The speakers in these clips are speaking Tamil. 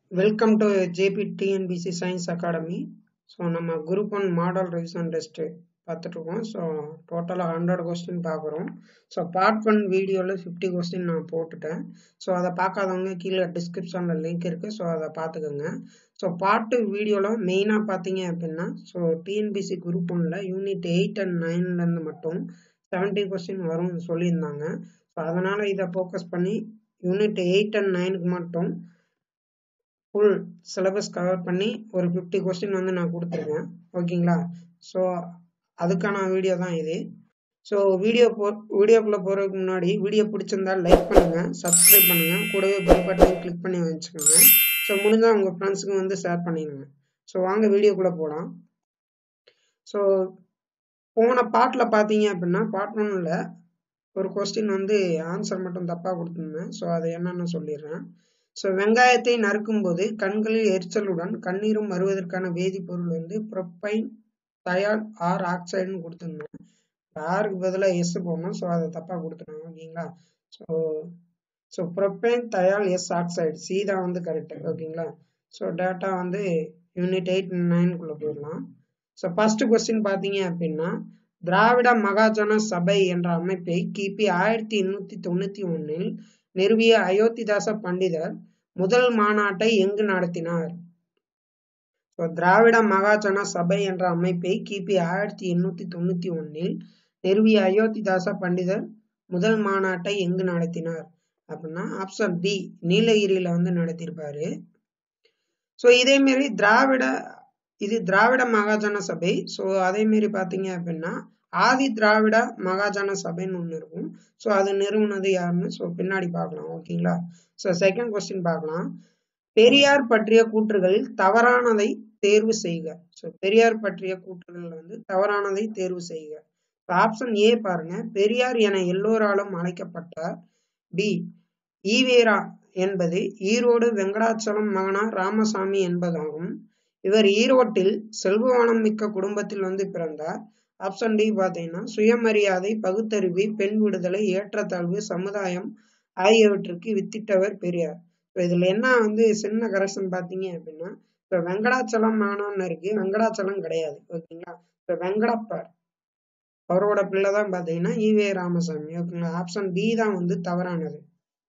welcome to JP TNPSC science academy so நம்ம group one model revision test பார்த்துட்ருக்கோம் ஸோ டோட்டலாக ஹண்ட்ரட் கொஸ்டின் பார்க்குறோம் ஸோ பார்ட் ஒன் வீடியோவில் ஃபிஃப்டி கொஸ்டின் நான் போட்டுட்டேன் ஸோ அதை பார்க்காதவங்க கீழே டிஸ்கிரிப்ஷனில் லிங்க் இருக்குது ஸோ அதை பார்த்துக்கோங்க ஸோ பார்ட் டூ வீடியோவில் மெயினாக பார்த்தீங்க அப்படின்னா ஸோ டிஎன்பிசி குரூப் ஒன்னில் யூனிட் எயிட் அண்ட் நைன்லேருந்து மட்டும் செவன்ட்டி கொஸ்டின் வரும்னு சொல்லியிருந்தாங்க ஸோ அதனால் இதை ஃபோக்கஸ் பண்ணி யூனிட் எயிட் அண்ட் நைனுக்கு மட்டும் ஃபுல் சிலபஸ் கவர் பண்ணி ஒரு ஃபிஃப்டி கொஸ்டின் வந்து நான் கொடுத்துருக்கேன் ஓகேங்களா ஸோ அதுக்கான வீடியோ தான் இது ஸோ வீடியோ போ வீடியோக்குள்ளே போகிறதுக்கு முன்னாடி வீடியோ பிடிச்சிருந்தா லைக் பண்ணுங்கள் சப்ஸ்கிரைப் பண்ணுங்கள் கூடவே பெல் பட்டன் கிளிக் பண்ணி வச்சுக்கோங்க ஸோ முடிஞ்சால் உங்கள் ஃப்ரெண்ட்ஸுக்கு வந்து ஷேர் பண்ணிடுங்க ஸோ வாங்க வீடியோக்குள்ளே போகலாம் ஸோ போன பாட்டில் பார்த்தீங்க அப்படின்னா பார்ட் ஒன்னில் ஒரு கொஸ்டின் வந்து ஆன்சர் மட்டும் தப்பாக கொடுத்துருந்தேன் ஸோ அது என்னன்னு சொல்லிடுறேன் ஸோ வெங்காயத்தை நறுக்கும்போது கண்களில் எரிச்சலுடன் கண்ணீரும் வருவதற்கான வேதிப்பொருள் வந்து ப்ரொப்பைன் தயால் ஆர் ஆக்சைடுன்னு கொடுத்துருந்தேன் ஆருக்கு பதிலாக எஸ் போடணும் ஸோ அதை தப்பாக கொடுத்துருங்க ஓகேங்களா so so propane thial S oxide C தான் வந்து கரெக்டு ஓகேங்களா ஸோ டேட்டா வந்து யூனிட் எயிட் நைனுக்குள்ளே போயிடலாம் ஸோ ஃபர்ஸ்ட் கொஸ்டின் பார்த்தீங்க அப்படின்னா திராவிட மகாஜன சபை என்ற அமைப்பை கிபி ஆயிரத்தி எண்ணூத்தி தொண்ணூத்தி ஒன்னில் நிறுவிய அயோத்திதாச பண்டிதர் முதல் மாநாட்டை எங்கு நடத்தினார் திராவிட மகாஜன சபை என்ற அமைப்பை கிபி ஆயிரத்தி எண்ணூத்தி தொண்ணூத்தி ஒன்னில் நிறுவிய அயோத்திதாச பண்டிதர் முதல் மாநாட்டை எங்கு நடத்தினார் அப்படின்னா ஆப்ஷன் டி நீலகிரியில வந்து நடத்தியிருப்பாரு ஸோ இதே மாரி திராவிட இது திராவிட மகாஜன சபை ஸோ அதே மாரி பார்த்தீங்க அப்படின்னா ஆதி திராவிட மகாஜன சபைன்னு ஒன்று இருக்கும் ஸோ அது நிறுவனது யாருன்னு ஸோ பின்னாடி பார்க்கலாம் ஓகேங்களா ஸோ செகண்ட் கொஸ்டின் பார்க்கலாம் பெரியார் பற்றிய கூற்றுகளில் தவறானதை தேர்வு செய்க ஸோ பெரியார் பற்றிய கூற்றுகள் வந்து தவறானதை தேர்வு செய்க ஆப்ஷன் ஏ பாருங்க பெரியார் என எல்லோராலும் அழைக்கப்பட்டார் பி ஈவேரா என்பது ஈரோடு வெங்கடாச்சலம் மகனார் ராமசாமி என்பதாகும் இவர் ஈரோட்டில் செல்வவானம் மிக்க குடும்பத்தில் வந்து பிறந்தார் ஆப்ஷன் டி பார்த்தீங்கன்னா சுயமரியாதை பகுத்தறிவு பெண் விடுதலை ஏற்றத்தாழ்வு சமுதாயம் ஆகியவற்றுக்கு வித்திட்டவர் பெரியார் இப்போ இதில் என்ன வந்து சின்ன கரெக்ஷன் பார்த்தீங்க அப்படின்னா இப்போ வெங்கடாச்சலம் மானான்னு இருக்கு வெங்கடாச்சலம் கிடையாது ஓகேங்களா இப்போ வெங்கடப்பர் அவரோட பிள்ளை தான் பார்த்தீங்கன்னா ஈவே ராமசாமி ஓகேங்களா ஆப்ஷன் பி தான் வந்து தவறானது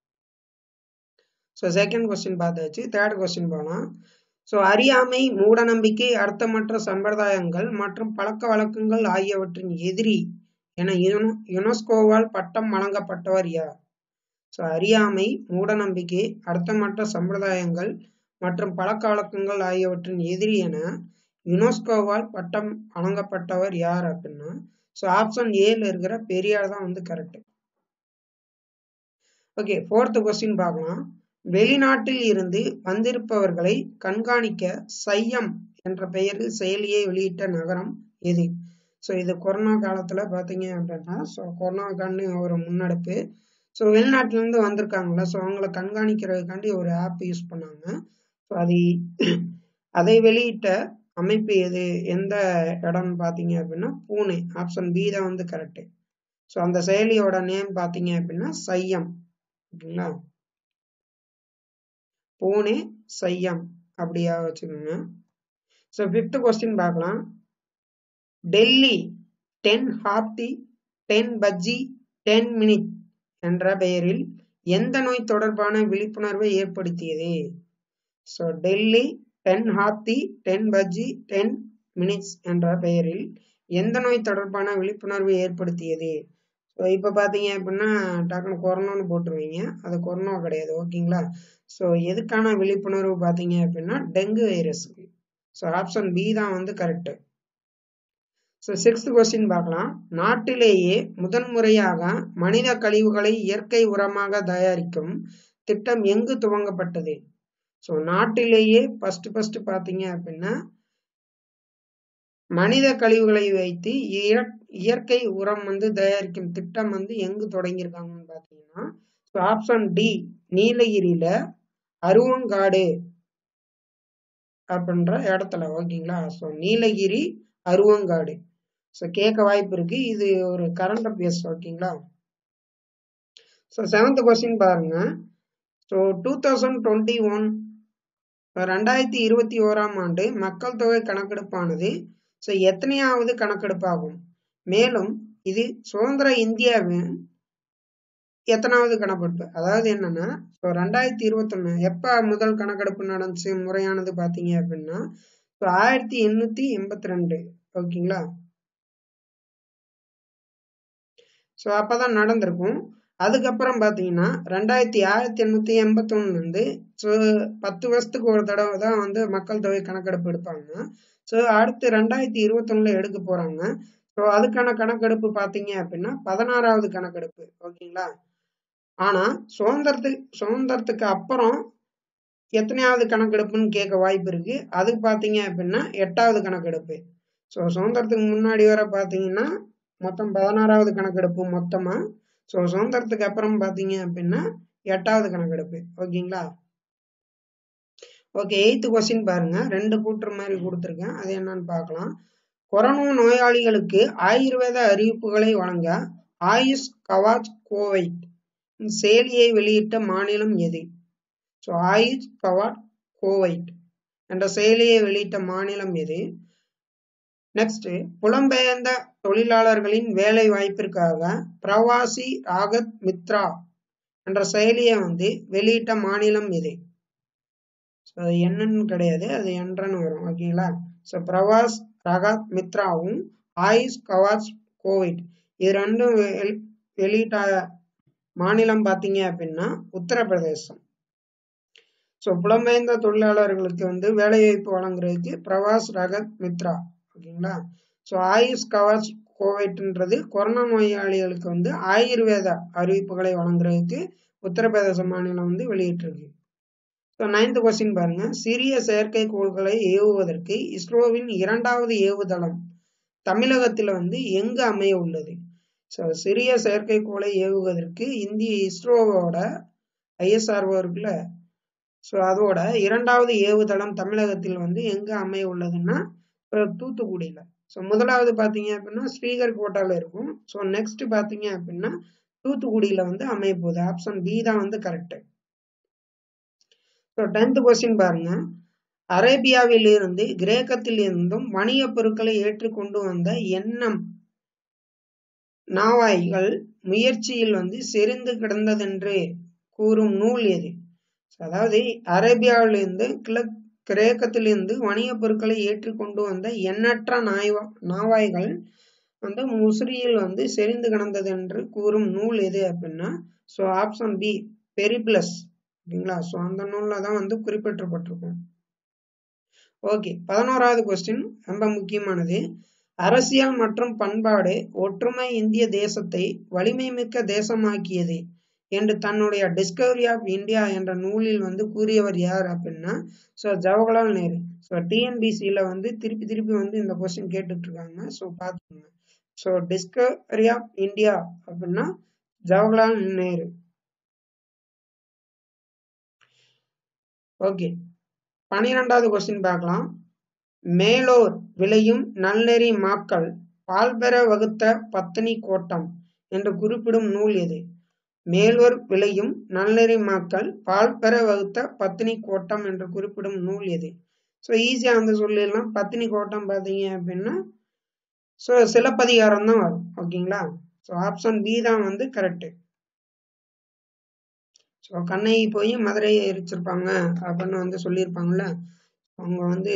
ஸோ செகண்ட் கொஸ்டின் பார்த்தாச்சு தேர்ட் கொஸ்டின் போகலாம் ஸோ அறியாமை மூடநம்பிக்கை அர்த்தமற்ற சம்பிரதாயங்கள் மற்றும் பழக்க வழக்கங்கள் ஆகியவற்றின் எதிரி என யுனெஸ்கோவால் பட்டம் வழங்கப்பட்டவர் யார் ஸோ அறியாமை மூடநம்பிக்கை அர்த்தமற்ற சம்பிரதாயங்கள் மற்றும் பழக்க வழக்கங்கள் ஆகியவற்றின் எதிரி என யுனெஸ்கோவால் பட்டம் வழங்கப்பட்டவர் யார் அப்படின்னா ஸோ ஆப்ஷன் ஏல இருக்கிற பெரியார் தான் வந்து கரெக்ட் ஓகே ஃபோர்த் கொஸ்டின் பார்க்கலாம் வெளிநாட்டில் இருந்து வந்திருப்பவர்களை கண்காணிக்க சையம் என்ற பெயரில் செயலியை வெளியிட்ட நகரம் எது ஸோ இது கொரோனா காலத்தில் பார்த்தீங்க அப்படின்னா ஸோ கொரோனாக்காண்டி ஒரு முன்னெடுப்பு ஸோ வெளிநாட்டிலேருந்து வந்திருக்காங்களா ஸோ அவங்கள கண்காணிக்கிறதுக்காண்டி ஒரு ஆப் யூஸ் பண்ணாங்க ஸோ அது அதை வெளியிட்ட அமைப்பு எது எந்த இடம்னு பார்த்தீங்க அப்படின்னா பூனே ஆப்ஷன் பி தான் வந்து கரெக்டு ஸோ அந்த செயலியோட நேம் பார்த்தீங்க அப்படின்னா சையம் ஓகேங்களா பூனே சையம் அப்படியா வச்சுக்கோங்க ஸோ ஃபிஃப்த் கொஸ்டின் பார்க்கலாம் Delhi ten Hafte ten Baje ten minute என்ற பெயரில் எந்த நோய் தொடர்பான விழிப்புணர்வை ஏற்படுத்தியது so Delhi ten Hafte ten Baje ten minutes என்ற பெயரில் எந்த நோய் தொடர்பான விழிப்புணர்வை ஏற்படுத்தியது ஸோ இப்போ பார்த்தீங்க அப்படின்னா டக்குனு கொரோனான்னு போட்டுருவீங்க அது கொரோனா கிடையாது ஓகேங்களா ஸோ எதுக்கான விழிப்புணர்வு பார்த்தீங்க அப்படின்னா டெங்கு வைரஸுக்கு ஸோ ஆப்ஷன் பி தான் வந்து கரெக்டு ஸோ சிக்ஸ்த் கொஸ்டின் பார்க்கலாம் நாட்டிலேயே முதன்முறையாக மனித கழிவுகளை இயற்கை உரமாக தயாரிக்கும் திட்டம் எங்கு துவங்கப்பட்டது ஸோ நாட்டிலேயே ஃபர்ஸ்ட் ஃபர்ஸ்ட் பார்த்தீங்க அப்படின்னா மனித கழிவுகளை வைத்து இயற்கை உரம் வந்து தயாரிக்கும் திட்டம் வந்து எங்கு தொடங்கியிருக்காங்கன்னு பார்த்தீங்கன்னா ஸோ ஆப்ஷன் டி நீலகிரியில அருவங்காடு அப்படின்ற இடத்துல ஓகேங்களா ஸோ நீலகிரி அருவங்காடு ஸோ கேட்க வாய்ப்பு இருக்கு இது ஒரு கரண்ட் அஃபேர்ஸ் ஓகேங்களா ஸோ செவன்த் கொஸ்டின் பாருங்க so two thousand twenty one ரெண்டாயிரத்தி இருபத்தி ஓராம் ஆண்டு மக்கள் தொகை கணக்கெடுப்பானது ஸோ எத்தனையாவது கணக்கெடுப்பாகும் மேலும் இது சுதந்திர இந்தியாவின் எத்தனாவது கணக்கெடுப்பு அதாவது என்னன்னா ஸோ ரெண்டாயிரத்தி இருபத்தொன்னு எப்ப முதல் கணக்கெடுப்பு நடந்துச்சு முறையானது பாத்தீங்க அப்படின்னா ஸோ ஆயிரத்தி எண்ணூத்தி எண்பத்தி ரெண்டு ஓகேங்களா ஸோ அப்பதான் நடந்திருக்கும் அதுக்கப்புறம் பார்த்தீங்கன்னா ரெண்டாயிரத்தி ஆயிரத்தி எண்ணூத்தி எண்பத்தி ஒண்ணுலேருந்து ஸோ பத்து வருஷத்துக்கு ஒரு தடவை தான் வந்து மக்கள் தொகை கணக்கெடுப்பு எடுப்பாங்க ஸோ அடுத்து ரெண்டாயிரத்தி இருபத்தொன்னுல எடுக்க போறாங்க ஸோ அதுக்கான கணக்கெடுப்பு பார்த்தீங்க அப்படின்னா பதினாறாவது கணக்கெடுப்பு ஓகேங்களா ஆனா சுதந்திரத்துக்கு சுதந்திரத்துக்கு அப்புறம் எத்தனையாவது கணக்கெடுப்புன்னு கேட்க வாய்ப்பு இருக்கு அது பார்த்தீங்க அப்படின்னா எட்டாவது கணக்கெடுப்பு ஸோ சுதந்திரத்துக்கு முன்னாடி வர பார்த்தீங்கன்னா மொத்தம் பதினாறாவது கணக்கெடுப்பு மொத்தமா ஸோ சுதந்திரத்துக்கு அப்புறம் பார்த்தீங்க அப்படின்னா எட்டாவது கணக்கெடுப்பு ஓகேங்களா ஓகே எயித்து கொஸ்டின் பாருங்க ரெண்டு கூட்டுற மாதிரி கொடுத்துருக்கேன் அது என்னன்னு பார்க்கலாம் கொரோனா நோயாளிகளுக்கு ஆயுர்வேத அறிவிப்புகளை வழங்க ஆயுஷ் கவாச் கோவைட் செயலியை வெளியிட்ட மாநிலம் எது ஸோ ஆயுஷ் கவாட் கோவைட் என்ற செயலியை வெளியிட்ட மாநிலம் எது நெக்ஸ்ட் புலம்பெயர்ந்த தொழிலாளர்களின் வேலை வாய்ப்பிற்காக பிரவாசி ராகத் மித்ரா என்ற செயலியை வந்து வெளியிட்ட மாநிலம் எது ஸோ என்னன்னு கிடையாது அது என்றன்னு வரும் ஓகேங்களா ஸோ பிரவாஸ் ரகாத் மித்ராவும் ஆயுஷ் கவாஸ் கோவிட் இது ரெண்டும் வெளியிட்ட மாநிலம் பார்த்தீங்க அப்படின்னா உத்தரப்பிரதேசம் ஸோ புலம்பெயர்ந்த தொழிலாளர்களுக்கு வந்து வேலைவாய்ப்பு வழங்குறதுக்கு பிரவாஸ் ரகத் மித்ரா ஓகேங்களா ஸோ ஆயுஷ் கவாச் கோவைட்ன்றது கொரோனா நோயாளிகளுக்கு வந்து ஆயுர்வேத அறிவிப்புகளை வழங்குறதுக்கு உத்தரப்பிரதேச மாநிலம் வந்து வெளியிட்டிருக்கு ஸோ நைன்த் கொஸ்டின் பாருங்க சிறிய செயற்கைக்கோள்களை ஏவுவதற்கு இஸ்ரோவின் இரண்டாவது ஏவுதளம் தமிழகத்தில் வந்து எங்கு அமைய உள்ளது ஸோ சிறிய செயற்கைக்கோளை ஏவுவதற்கு இந்திய இஸ்ரோவோட ஐஎஸ்ஆர்ஓ இருக்குல்ல ஸோ அதோட இரண்டாவது ஏவுதளம் தமிழகத்தில் வந்து எங்க அமைய உள்ளதுன்னா தூத்துக்குடியில ஸோ முதலாவது பார்த்தீங்க அப்படின்னா ஸ்ரீஹரிகோட்டால இருக்கும் ஸோ நெக்ஸ்ட் பார்த்தீங்க அப்படின்னா தூத்துக்குடியில வந்து அமைய போகுது ஆப்ஷன் பி தான் வந்து கரெக்ட் ஸோ டென்த் கொஸ்டின் பாருங்க அரேபியாவில் இருந்து கிரேக்கத்தில் இருந்தும் வணிக பொருட்களை ஏற்றுக்கொண்டு வந்த எண்ணம் நாவாய்கள் முயற்சியில் வந்து செறிந்து கிடந்ததென்று கூறும் நூல் எது அதாவது அரேபியாவிலிருந்து கிழக் கிரேக்கத்திலிருந்து வணிக பொருட்களை ஏற்றுக்கொண்டு வந்த எண்ணற்ற நாய்வா நாவாய்கள் வந்து முசிறியில் வந்து செறிந்து கிடந்தது என்று கூறும் நூல் எது அப்படின்னா ஸோ ஆப்ஷன் பி பெரிப்ளஸ் ஓகேங்களா ஸோ அந்த நூலில் தான் வந்து குறிப்பிட்டப்பட்டிருக்கும் ஓகே பதினோராவது கொஸ்டின் ரொம்ப முக்கியமானது அரசியல் மற்றும் பண்பாடு ஒற்றுமை இந்திய தேசத்தை வலிமை மிக்க தேசமாக்கியது என்று தன்னுடைய டிஸ்கவரி ஆஃப் இந்தியா என்ற நூலில் வந்து கூறியவர் யார் அப்படின்னா ஸோ ஜவஹர்லால் நேரு ஸோ டிஎன்பிசியில் வந்து திருப்பி திருப்பி வந்து இந்த கொஸ்டின் கேட்டுட்டு இருக்காங்க ஸோ பார்த்துக்கோங்க ஸோ டிஸ்கவரி ஆஃப் இந்தியா அப்படின்னா ஜவஹர்லால் நேரு ஓகே பனிரெண்டாவது கொஸ்டின் பார்க்கலாம் மேலோர் விளையும் நல்நெறி மாக்கள் பால் பெற வகுத்த பத்தினி கோட்டம் என்று குறிப்பிடும் நூல் எது மேல்வர் விளையும் நல்நெறி மாக்கள் பால் பெற வகுத்த பத்தினி கோட்டம் என்று குறிப்பிடும் நூல் எது ஸோ ஈஸியாக வந்து சொல்லிடலாம் பத்தினி கோட்டம் பார்த்தீங்க அப்படின்னா ஸோ சிலப்பதிகாரம் தான் வரும் ஓகேங்களா ஸோ ஆப்ஷன் பி தான் வந்து கரெக்டு ஸோ கண்ணகி போய் மதுரையை எரிச்சிருப்பாங்க அப்படின்னு வந்து சொல்லியிருப்பாங்கல்ல அவங்க வந்து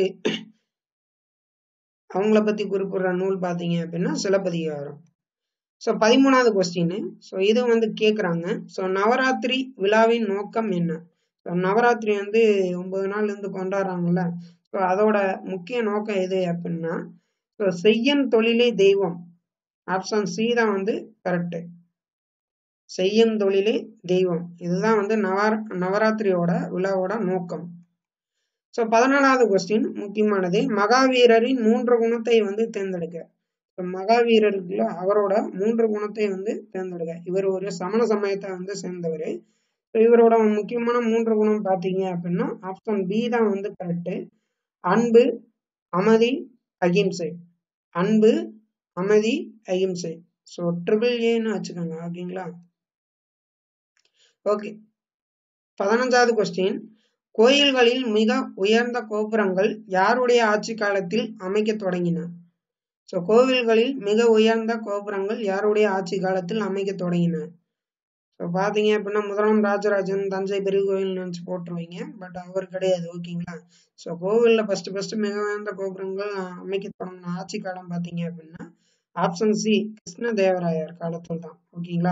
அவங்கள பத்தி குறிப்பிடுற நூல் பார்த்தீங்க அப்படின்னா சிலப்பதிகாரம் ஸோ பதிமூணாவது கொஸ்டின் ஸோ இது வந்து கேட்குறாங்க ஸோ நவராத்திரி விழாவின் நோக்கம் என்ன ஸோ நவராத்திரி வந்து ஒன்பது நாள் இருந்து கொண்டாடுறாங்கல்ல ஸோ அதோட முக்கிய நோக்கம் எது அப்படின்னா ஸோ செய்யன் தொழிலே தெய்வம் ஆப்ஷன் சி தான் வந்து கரெக்டு செய்யும் தொழிலே தெய்வம் இதுதான் வந்து நவ நவராத்திரியோட விழாவோட நோக்கம் ஸோ பதினாலாவது கொஸ்டின் முக்கியமானது மகாவீரரின் மூன்று குணத்தை வந்து தேர்ந்தெடுக்க மகாவீரருக்குள்ள அவரோட மூன்று குணத்தை வந்து தேர்ந்தெடுக்க இவர் ஒரு சமண சமயத்தை வந்து சேர்ந்தவர் இவரோட முக்கியமான மூன்று குணம் பார்த்தீங்க அப்படின்னா ஆப்ஷன் பி தான் வந்து கரெக்டு அன்பு அமைதி அகிம்சை அன்பு அமைதி அகிம்சை ஸோ ட்ரிபிள் ஏன்னு வச்சுக்கோங்க ஓகேங்களா ஓகே பதினஞ்சாவது கொஸ்டின் கோயில்களில் மிக உயர்ந்த கோபுரங்கள் யாருடைய ஆட்சி காலத்தில் அமைக்க தொடங்கின ஸோ கோவில்களில் மிக உயர்ந்த கோபுரங்கள் யாருடைய ஆட்சி காலத்தில் அமைக்க தொடங்கின ஸோ பார்த்தீங்க அப்படின்னா முதலாம் ராஜராஜன் தஞ்சை பெரிய கோவில் நினச்சி போட்டுருவீங்க பட் அவர் கிடையாது ஓகேங்களா ஸோ கோவிலில் ஃபஸ்ட்டு ஃபஸ்ட்டு மிக உயர்ந்த கோபுரங்கள் அமைக்க தொடங்கின ஆட்சி காலம் பார்த்தீங்க அப்படின்னா ஆப்ஷன் சி கிருஷ்ணதேவராயர் காலத்தில் தான் ஓகேங்களா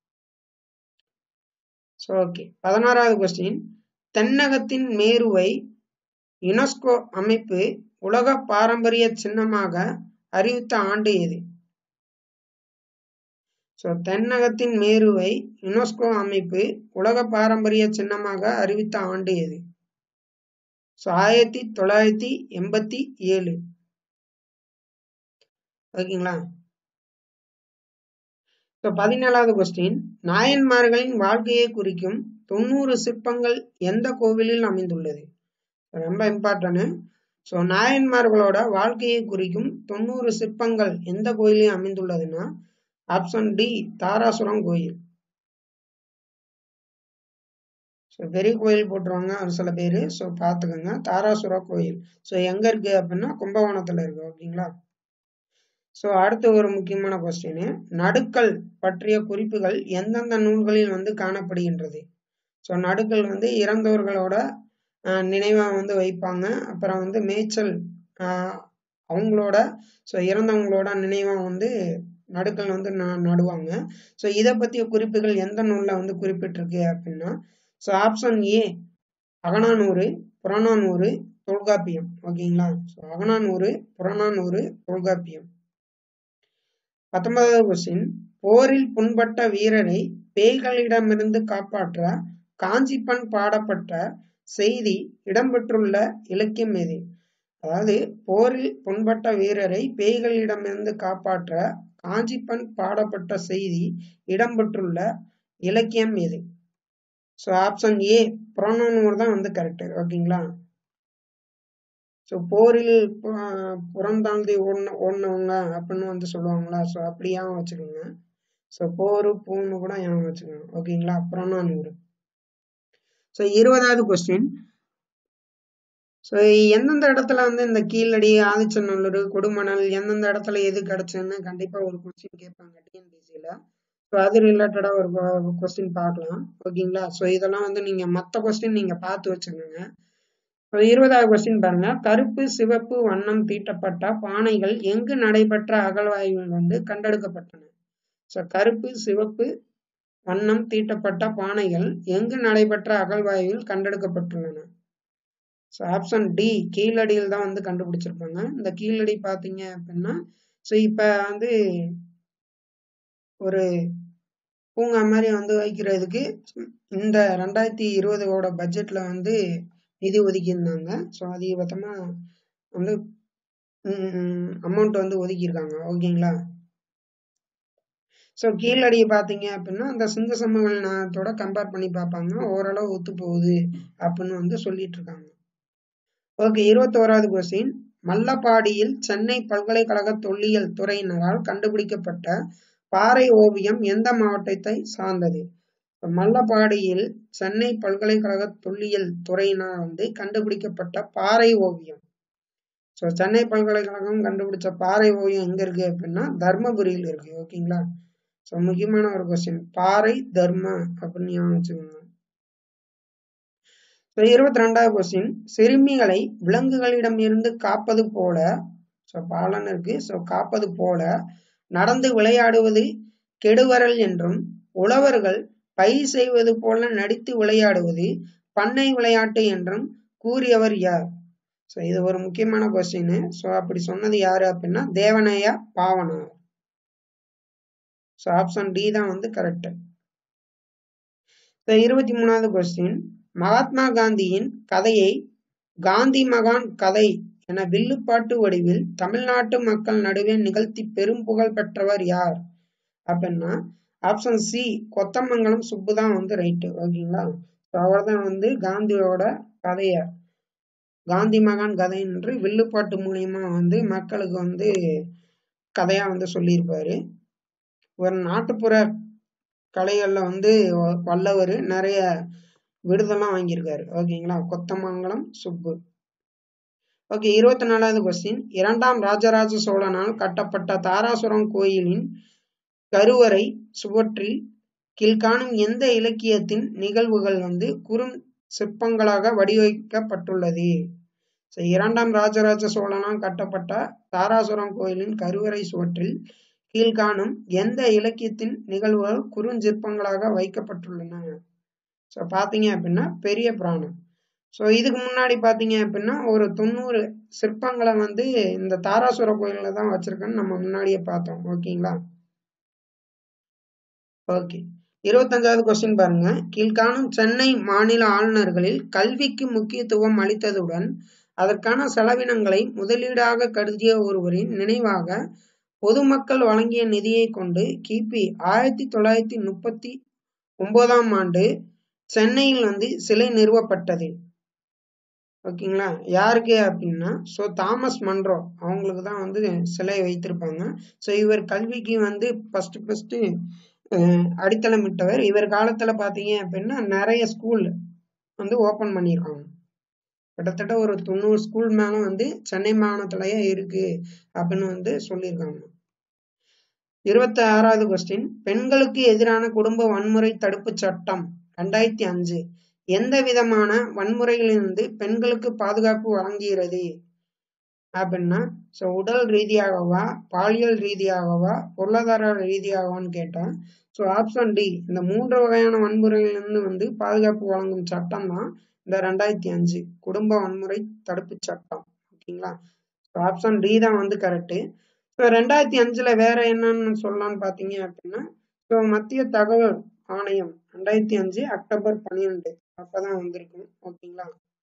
ஸோ ஓகே பதினாறாவது கொஸ்டின் தென்னகத்தின் மேருவை யுனெஸ்கோ அமைப்பு உலக பாரம்பரிய சின்னமாக அறிவித்த ஆண்டு எது ஸோ தென்னகத்தின் மேருவை யுனெஸ்கோ அமைப்பு உலக பாரம்பரிய சின்னமாக அறிவித்த ஆண்டு எது ஸோ ஆயிரத்தி தொள்ளாயிரத்தி எண்பத்தி ஏழு ஓகேங்களா ஸோ பதினேழாவது கொஸ்டின் நாயன்மார்களின் வாழ்க்கையை குறிக்கும் தொண்ணூறு சிற்பங்கள் எந்த கோவிலில் அமைந்துள்ளது ரொம்ப இம்பார்ட்டன்ட் ஸோ நாயன்மார்களோட வாழ்க்கையை குறிக்கும் தொண்ணூறு சிற்பங்கள் எந்த கோயிலில் அமைந்துள்ளதுன்னா ஆப்ஷன் டி தாராசுரம் கோயில் ஸோ பெரிய கோயில் போட்டுருவாங்க ஒரு சில பேர் ஸோ பார்த்துக்கோங்க தாராசுர கோயில் ஸோ எங்கே இருக்கு அப்படின்னா கும்பகோணத்தில் இருக்கு ஓகேங்களா ஸோ அடுத்து ஒரு முக்கியமான கொஸ்டின் நடுக்கல் பற்றிய குறிப்புகள் எந்தெந்த நூல்களில் வந்து காணப்படுகின்றது ஸோ நடுக்கல் வந்து இறந்தவர்களோட நினைவாக வந்து வைப்பாங்க அப்புறம் வந்து மேய்ச்சல் அவங்களோட ஸோ இறந்தவங்களோட நினைவாக வந்து நடுக்கல் வந்து நடுவாங்க ஸோ இதை பற்றிய குறிப்புகள் எந்த நூலில் வந்து குறிப்பிட்டிருக்கு அப்படின்னா so option A Akananuru Purananuru Tolkappiyam ஓகேங்களா ஸோ அகனானூறு புறநானூறு தொல்காப்பியம் பத்தொன்பதாவது கொஸ்டின் போரில் புண்பட்ட வீரரை பேய்களிடமிருந்து காப்பாற்ற காஞ்சிப்பன் பாடப்பட்ட செய்தி இடம்பெற்றுள்ள இலக்கியம் எது அதாவது போரில் புண்பட்ட வீரரை பேய்களிடமிருந்து காப்பாற்ற காஞ்சிப்பன் பாடப்பட்ட செய்தி இடம்பெற்றுள்ள இலக்கியம் எது ஸோ ஆப்ஷன் ஏ புறநானூறு தான் வந்து கரெக்ட் ஓகேங்களா ஸோ போரில் புறந்தாழ்ந்து ஓடின ஓடினவங்க அப்படின்னு வந்து சொல்லுவாங்களா ஸோ அப்படியாவும் வச்சுக்கோங்க ஸோ போரு பூன்னு கூட ஞாபகம் வச்சுக்கோங்க ஓகேங்களா புறநானூறு ஸோ இருபதாவது கொஸ்டின் ஸோ எந்தெந்த இடத்துல வந்து இந்த கீழடி ஆதிச்சநல்லூர் கொடுமணல் எந்தெந்த இடத்துல எது கிடைச்சுன்னு கண்டிப்பாக ஒரு கொஸ்டின் கேட்பாங்க டிஎன்பிசியில் ஸோ அது ரிலேட்டடாக ஒரு கொஸ்டின் பார்க்கலாம் ஓகேங்களா ஸோ இதெல்லாம் வந்து நீங்கள் மற்ற கொஸ்டின் நீங்கள் பார்த்து வச்சுக்கோங்க ஸோ இருபதாவது கொஸ்டின் பாருங்க கருப்பு சிவப்பு வண்ணம் தீட்டப்பட்ட பானைகள் எங்கு நடைபெற்ற அகழ்வாய்வில் வந்து கண்டெடுக்கப்பட்டன ஸோ கருப்பு சிவப்பு வண்ணம் தீட்டப்பட்ட பானைகள் எங்கு நடைபெற்ற அகழ்வாய்வில் கண்டெடுக்கப்பட்டுள்ளன ஸோ ஆப்ஷன் டி கீழடியில் தான் வந்து கண்டுபிடிச்சிருப்பாங்க இந்த கீழடி பார்த்தீங்க அப்படின்னா ஸோ இப்போ வந்து ஒரு பூங்கா மாதிரி வந்து வைக்கிறதுக்கு இந்த ரெண்டாயிரத்தி இருபதோட பட்ஜெட்ல வந்து நிதி ஒதுக்கியிருந்தாங்க ஸோ அதிகபட்சமாக வந்து அமௌண்ட் வந்து ஒதுக்கியிருக்காங்க ஓகேங்களா ஸோ கீழடி பார்த்தீங்க அப்படின்னா அந்த சிங்க சமவெளி நாயத்தோட கம்பேர் பண்ணி பார்ப்பாங்க ஓரளவு ஒத்து போகுது அப்படின்னு வந்து சொல்லிட்டு இருக்காங்க ஓகே இருபத்தோராவது கொஸ்டின் மல்லப்பாடியில் சென்னை பல்கலைக்கழக தொல்லியல் துறையினரால் கண்டுபிடிக்கப்பட்ட பாறை ஓவியம் எந்த மாவட்டத்தை சார்ந்தது மல்லப்பாடியில் சென்னை பல்கலைக்கழக தொல்லியல் துறையினர் வந்து கண்டுபிடிக்கப்பட்ட பாறை ஓவியம் ஸோ சென்னை பல்கலைக்கழகம் கண்டுபிடிச்ச பாறை ஓவியம் எங்க இருக்கு அப்படின்னா தர்மபுரியில் இருக்கு ஓகேங்களா ஸோ முக்கியமான ஒரு கொஸ்டின் பாறை தர்ம அப்படின்னு ஞாபகம் வச்சுக்கோங்க ஸோ இருபத்தி ரெண்டாவது கொஸ்டின் சிறுமிகளை விலங்குகளிடம் இருந்து காப்பது போல ஸோ பாலன் இருக்கு ஸோ காப்பது போல நடந்து விளையாடுவது கெடுவரல் என்றும் உழவர்கள் பயிர் செய்வது போல நடித்து விளையாடுவது பண்ணை விளையாட்டு என்றும் கூறியவர் யார் ஸோ இது ஒரு முக்கியமான கொஸ்டின் ஸோ அப்படி சொன்னது யாரு அப்படின்னா Devaneya Pavanar so option D தான் வந்து கரெக்ட் இருபத்தி மூணாவது கொஸ்டின் மகாத்மா காந்தியின் கதையை காந்தி மகான் கதை என வில்லுப்பாட்டு வடிவில் தமிழ்நாட்டு மக்கள் நடுவே நிகழ்த்தி பெரும் புகழ் பெற்றவர் யார் அப்படின்னா ஆப்ஷன் சி கொத்தமங்கலம் சுப்பு தான் வந்து ரைட்டு ஓகேங்களா அவர் தான் வந்து காந்தியோட கதைய காந்தி மகான் கதை என்று வில்லுப்பாட்டு மூலியமா வந்து மக்களுக்கு வந்து கதையா வந்து சொல்லியிருப்பாரு ஒரு நாட்டுப்புற கலைகள்ல வந்து வல்லவர் நிறைய விருதெல்லாம் வாங்கியிருக்காரு ஓகேங்களா கொத்தமங்கலம் சுப்பு ஓகே இருபத்தி நாலாவது கொஸ்டின் இரண்டாம் ராஜராஜ சோழனால் கட்டப்பட்ட தாராசுரம் கோயிலின் கருவறை சுவற்றில் கீழ்காணும் எந்த இலக்கியத்தின் நிகழ்வுகள் வந்து குறும் சிற்பங்களாக வடிவமைக்கப்பட்டுள்ளது ஸோ இரண்டாம் ராஜராஜ சோழனால் கட்டப்பட்ட தாராசுரம் கோயிலின் கருவறை சுவற்றில் கீழ்காணும் எந்த இலக்கியத்தின் நிகழ்வுகள் குறுஞ்சிற்பங்களாக வைக்கப்பட்டுள்ளன ஸோ பார்த்தீங்க அப்படின்னா பெரிய புராணம் ஸோ இதுக்கு முன்னாடி பார்த்தீங்க அப்படின்னா ஒரு தொண்ணூறு சிற்பங்களை வந்து இந்த தாராசுர கோயிலில் தான் வச்சிருக்கேன்னு நம்ம முன்னாடியே பார்த்தோம் ஓகேங்களா ஓகே இருபத்தஞ்சாவது கொஸ்டின் பாருங்க கீழ்காணும் சென்னை மாநில ஆளுநர்களில் கல்விக்கு முக்கியத்துவம் அளித்ததுடன் அதற்கான செலவினங்களை முதலீடாக கருதிய ஒருவரின் நினைவாக பொதுமக்கள் வழங்கிய நிதியை கொண்டு கிபி ஆயிரத்தி தொள்ளாயிரத்தி முப்பத்தி ஒன்பதாம் ஆண்டு சென்னையில் வந்து சிலை நிறுவப்பட்டது ஓகேங்களா யாருக்கு அப்படின்னா ஸோ தாமஸ் மன்ரோ அவங்களுக்கு தான் வந்து சிலை வைத்திருப்பாங்க ஸோ இவர் கல்விக்கு வந்து ஃபர்ஸ்ட் ஃபர்ஸ்ட் அடித்தளமிட்டவர் இவர் காலத்துல பாத்தீங்க அப்படின்னா நிறைய ஸ்கூல் வந்து ஓபன் பண்ணியிருக்காங்க கிட்டத்தட்ட ஒரு தொண்ணூறு ஸ்கூல் மேல வந்து சென்னை மாகாணத்திலேயே இருக்கு அப்படின்னு வந்து சொல்லியிருக்காங்க இருபத்தி ஆறாவது கொஸ்டின் பெண்களுக்கு எதிரான குடும்ப வன்முறை தடுப்பு சட்டம் ரெண்டாயிரத்தி அஞ்சு எந்த விதமான வன்முறையிலிருந்து பெண்களுக்கு பாதுகாப்பு வழங்குகிறது அப்படின்னா ஸோ உடல் ரீதியாகவா பாலியல் ரீதியாகவா பொருளாதார ரீதியாகவான்னு கேட்டேன் ஸோ ஆப்ஷன் டி இந்த மூன்று வகையான வன்முறையிலிருந்து வந்து பாதுகாப்பு வழங்கும் சட்டம் தான் இந்த ரெண்டாயிரத்தி அஞ்சு குடும்ப வன்முறை தடுப்பு சட்டம் ஓகேங்களா ஸோ ஆப்ஷன் டி தான் வந்து கரெக்டு ஸோ ரெண்டாயிரத்தி அஞ்சுல வேற என்னன்னு சொல்லலாம்னு பார்த்தீங்க அப்படின்னா ஸோ மத்திய தகவல் ஆணையம் ரெண்டாயிரத்தி அஞ்சு அக்டோபர் பன்னிரெண்டு அப்பதான் வந்திருக்கும் ஓகேங்களா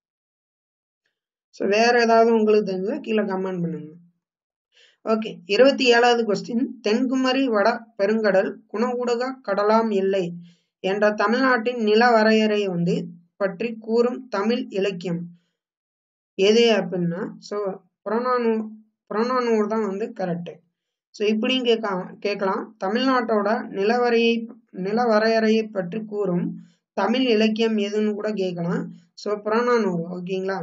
ஸோ வேற ஏதாவது உங்களுக்கு தெரிஞ்சா கீழே கமெண்ட் பண்ணுங்க ஓகே இருபத்தி ஏழாவது கொஸ்டின் தென்குமரி வட பெருங்கடல் குணகுடக கடலாம் இல்லை என்ற தமிழ்நாட்டின் நில வரையறை வந்து பற்றி கூறும் தமிழ் இலக்கியம் எது அப்படின்னா ஸோ புறநானூர் புறநானூர் தான் வந்து கரெக்டு ஸோ இப்படியும் கேட்க கேட்கலாம் தமிழ்நாட்டோட நிலவரையை நில வரையறையை பற்றி கூறும் தமிழ் இலக்கியம் எதுன்னு கூட கேட்கலாம் ஸோ புறநானூறு ஓகேங்களா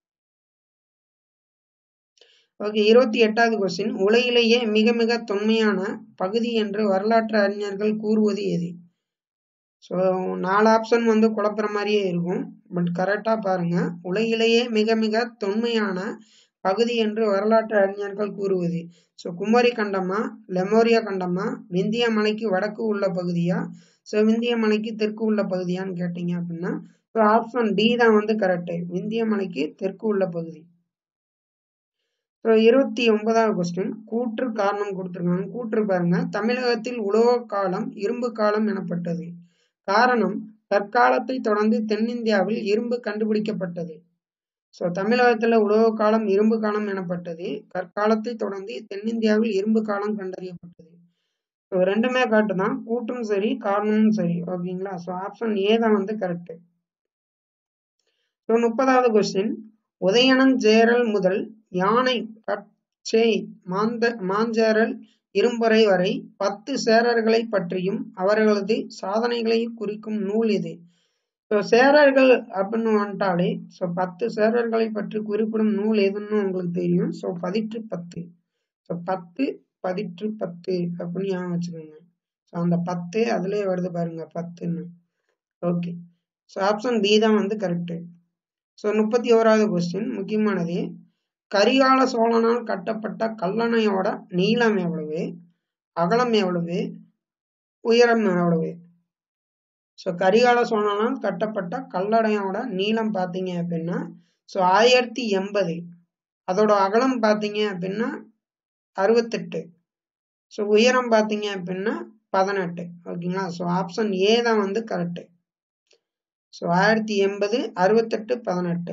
ஓகே இருபத்தி எட்டாவது கொஸ்டின் உலகிலேயே மிக மிக தொன்மையான பகுதி என்று வரலாற்று அறிஞர்கள் கூறுவது எது ஸோ நாலு ஆப்ஷன் வந்து குழப்புற மாதிரியே இருக்கும் பட் கரெக்டாக பாருங்க உலகிலேயே மிக மிக தொன்மையான பகுதி என்று வரலாற்று அறிஞர்கள் கூறுவது ஸோ குமரி கண்டமா லெமோரியா கண்டமா விந்திய மலைக்கு வடக்கு உள்ள பகுதியா ஸோ விந்திய மலைக்கு தெற்கு உள்ள பகுதியான்னு கேட்டீங்க அப்படின்னா ஸோ ஆப்ஷன் டி தான் வந்து கரெக்டு விந்திய மலைக்கு தெற்கு உள்ள பகுதி ஸோ இருபத்தி ஒன்பதாவது கொஸ்டின் கூற்று காரணம் கொடுத்துருக்காங்க கூற்று பாருங்க தமிழகத்தில் உலோக காலம் இரும்பு காலம் எனப்பட்டது காரணம் தற்காலத்தை தொடர்ந்து தென்னிந்தியாவில் இரும்பு கண்டுபிடிக்கப்பட்டது ஸோ தமிழகத்துல உலோக காலம் இரும்பு காலம் எனப்பட்டது கற்காலத்தை தொடர்ந்து தென்னிந்தியாவில் இரும்பு காலம் கண்டறியப்பட்டது ஸோ ரெண்டுமே கரெக்ட் தான் கூற்றும் சரி காரணமும் சரி ஓகேங்களா ஸோ ஆப்ஷன் ஏ தான் வந்து கரெக்ட் ஸோ முப்பதாவது கொஸ்டின் உதயணன் ஜேரல் முதல் யானை கச்சே மாந்த மாஞ்சேரல் இரும்பறை வரை பத்து சேரர்களை பற்றியும் அவர்களது சாதனைகளை குறிக்கும் நூல் இது ஸோ சேரர்கள் அப்படின்னு வந்துட்டாலே ஸோ பத்து சேரர்களை பற்றி குறிப்பிடும் நூல் எதுன்னு உங்களுக்கு தெரியும் ஸோ பதிற்று பத்து ஸோ பத்து பதிற்று பத்து அப்படின்னு ஞாபகம் வச்சுக்கோங்க ஸோ அந்த பத்து அதுலேயே வருது பாருங்க பத்துன்னு ஓகே ஸோ ஆப்ஷன் பி தான் வந்து கரெக்டு ஸோ முப்பத்தி ஓராவது கொஸ்டின் முக்கியமானது கரிகால சோழனால் கட்டப்பட்ட கல்லணையோட நீளம் எவ்வளவு அகலம் எவ்வளவு உயரம் எவ்வளவு ஸோ கரிகால சோழனால் கட்டப்பட்ட கல்லணையோட நீளம் பார்த்தீங்க அப்படின்னா ஸோ ஆயிரத்தி எண்பது அதோட அகலம் பார்த்தீங்க அப்படின்னா அறுபத்தெட்டு ஸோ உயரம் பார்த்தீங்க அப்படின்னா பதினெட்டு ஓகேங்களா ஸோ ஆப்ஷன் ஏ தான் வந்து கரெக்டு ஸோ ஆயிரத்தி எண்பது அறுபத்தெட்டு பதினெட்டு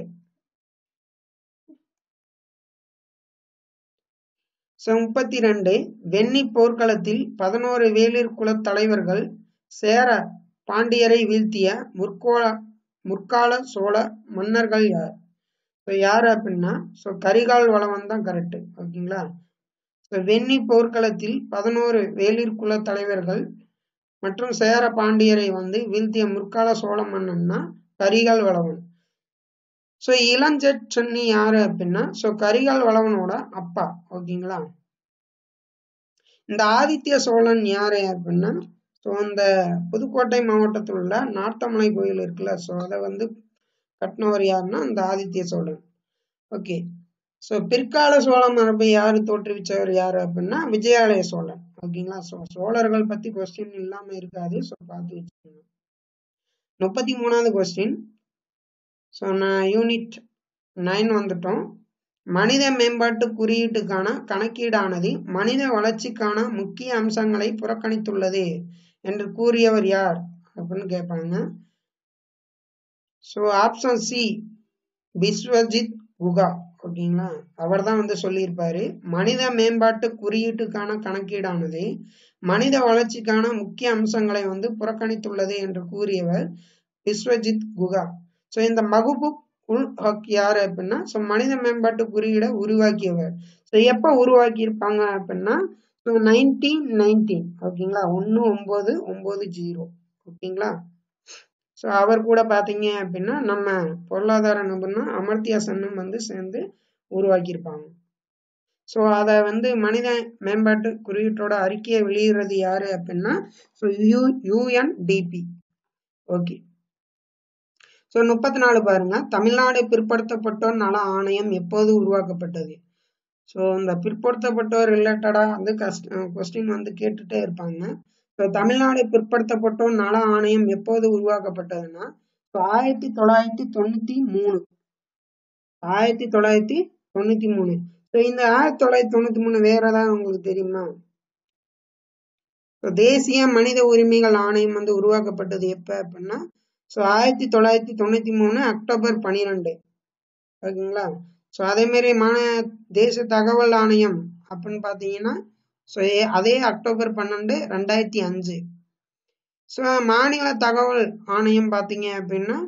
ஸோ முப்பத்தி ரெண்டு வெண்ணி போர்க்களத்தில் பதினோரு வேளிர் குலத் தலைவர்கள் சேர பாண்டியரை வீழ்த்திய முற்கோள முற்கால சோழ மன்னர்கள் யார் ஸோ யார் அப்படின்னா ஸோ கரிகால் வளவன் தான் கரெக்டு ஓகேங்களா ஸோ வெண்ணி போர்க்களத்தில் பதினோரு வேளிர் குல தலைவர்கள் மற்றும் சேர பாண்டியரை வந்து வீழ்த்திய முற்கால சோழ மன்னன்னா கரிகால் வளவன் ஸோ இளஞ்செட் சென்னி யாரு அப்படின்னா ஸோ கரிகால் வளவனோட அப்பா ஓகேங்களா இந்த ஆதித்ய சோழன் யாரு அப்படின்னா ஸோ இந்த புதுக்கோட்டை மாவட்டத்தில் உள்ள நார்த்தமலை கோயில் இருக்குல்ல ஸோ அதை வந்து கட்டினவர் யாருன்னா இந்த ஆதித்ய சோழன் ஓகே ஸோ பிற்கால சோழ மரபை யாரு தோற்றுவிச்சவர் யாரு அப்படின்னா விஜயாலய சோழன் ஓகேங்களா ஸோ சோழர்கள் பத்தி கொஸ்டின் இல்லாம இருக்காது ஸோ பார்த்து வச்சுக்கோங்க முப்பத்தி மூணாவது கொஸ்டின் ஸோ நான் யூனிட் நைன் வந்துட்டோம் மனித மேம்பாட்டு குறியீட்டுக்கான கணக்கீடானது மனித வளர்ச்சிக்கான முக்கிய அம்சங்களை புறக்கணித்துள்ளது என்று கூறியவர் யார் அப்படின்னு கேட்பாங்க so option C Vishwajit Guha ஓகேங்களா அவர் தான் வந்து சொல்லியிருப்பாரு மனித மேம்பாட்டு குறியீட்டுக்கான கணக்கீடானது மனித வளர்ச்சிக்கான முக்கிய அம்சங்களை வந்து புறக்கணித்துள்ளது என்று கூறியவர் விஸ்வஜித் குகா ஸோ இந்த மகுபுக் உல் ஹக் யாரு அப்படின்னா ஸோ மனித மேம்பாட்டு குறியீடை உருவாக்கியவர் ஸோ எப்போ உருவாக்கியிருப்பாங்க அப்படின்னா ஸோ நைன்டீன் நைன்டீன் ஓகேங்களா ஒன்று ஒம்பது ஒம்பது ஜீரோ ஓகேங்களா ஸோ அவர் கூட பார்த்தீங்க அப்படின்னா நம்ம பொருளாதார நிபுணர் அமர்த்தியா சென்னும் வந்து சேர்ந்து உருவாக்கியிருப்பாங்க ஸோ அதை வந்து மனித மேம்பாட்டு குறியீட்டோட அறிக்கையை வெளியிடுறது யாரு அப்படின்னா so U UNDP okay so முப்பத்தி நாலு பாருங்க தமிழ்நாடு பிற்படுத்தப்பட்டோர் நல ஆணையம் எப்போது உருவாக்கப்பட்டது ஸோ இந்த பிற்படுத்தப்பட்டோர் ரிலேட்டடா வந்து கஸ்ட் கொஸ்டின் வந்து கேட்டுட்டே இருப்பாங்க ஸோ தமிழ்நாடு பிற்படுத்தப்பட்டோர் நல ஆணையம் எப்போது உருவாக்கப்பட்டதுன்னா ஸோ ஆயிரத்தி தொள்ளாயிரத்தி தொண்ணூத்தி மூணு ஆயிரத்தி தொள்ளாயிரத்தி தொண்ணூத்தி மூணு ஸோ இந்த ஆயிரத்தி தொள்ளாயிரத்தி தொண்ணூத்தி மூணு வேற ஏதாவது உங்களுக்கு தெரியுமா ஸோ தேசிய மனித உரிமைகள் ஆணையம் வந்து உருவாக்கப்பட்டது எப்ப அப்படின்னா ஸோ ஆயிரத்தி தொள்ளாயிரத்தி தொண்ணூத்தி மூணு அக்டோபர் பன்னிரெண்டு ஓகேங்களா ஸோ அதே மாதிரி மான தேச தகவல் ஆணையம் அப்படின்னு பார்த்தீங்கன்னா ஸோ அதே அக்டோபர் பன்னெண்டு ரெண்டாயிரத்தி அஞ்சு ஸோ மாநில தகவல் ஆணையம் பார்த்தீங்க அப்படின்னா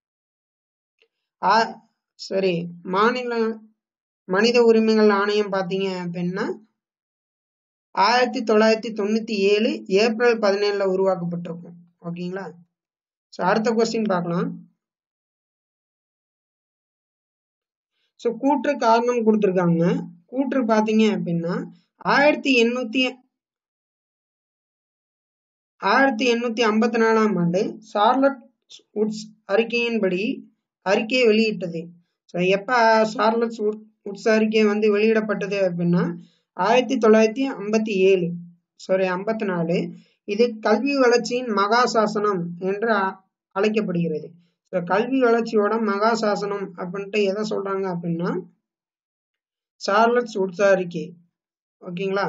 சரி மாநில மனித உரிமைகள் ஆணையம் பார்த்தீங்க அப்படின்னா ஆயிரத்தி தொள்ளாயிரத்தி தொண்ணூத்தி ஏழு ஏப்ரல் பதினேழுல உருவாக்கப்பட்டிருக்கும் ஓகேங்களா ஸோ அடுத்த கொஸ்டின் பார்க்கலாம் ஸோ கூற்று காரணம் கொடுத்துருக்காங்க கூற்று பார்த்தீங்க அப்படின்னா ஆயிரத்தி எண்ணூத்தி ஆயிரத்தி எண்ணூத்தி ஐம்பத்தி நாலாம் ஆண்டு சார்லட் உட்ஸ் அறிக்கையின்படி அறிக்கையை வெளியிட்டது ஸோ எப்போ சார்லட் உட்ஸ் அறிக்கை வந்து வெளியிடப்பட்டது அப்படின்னா ஆயிரத்தி தொள்ளாயிரத்தி ஐம்பத்தி ஏழு சாரி ஐம்பத்தி நாலு இது கல்வி வளர்ச்சியின் மகா சாசனம் என்று அழைக்கப்படுகிறது ஸோ கல்வி வளர்ச்சியோட மகா சாசனம் அப்படின்ட்டு எதை சொல்றாங்க அப்படின்னா சார்லட் உட்ஸ் அறிக்கை ஓகேங்களா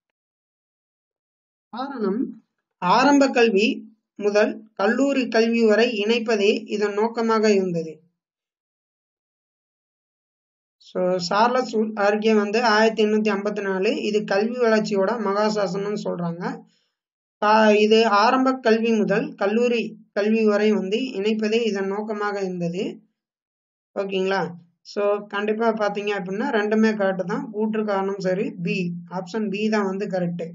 காரணம் ஆரம்ப கல்வி முதல் கல்லூரி கல்வி வரை இணைப்பதே இதன் நோக்கமாக இருந்தது ஸோ சார்லஸ் அறிக்கை வந்து ஆயிரத்தி எண்ணூத்தி ஐம்பத்தி நாலு இது கல்வி வளர்ச்சியோட மகாசாசனம்னு சொல்றாங்க இது ஆரம்ப கல்வி முதல் கல்லூரி கல்வி வரை வந்து இணைப்பதே இதன் நோக்கமாக இருந்தது ஓகேங்களா ஸோ கண்டிப்பா பாத்தீங்க அப்படின்னா ரெண்டுமே கரெக்ட் தான் கூற்று காரணம் சரி பி ஆப்ஷன் பி தான் வந்து கரெக்ட்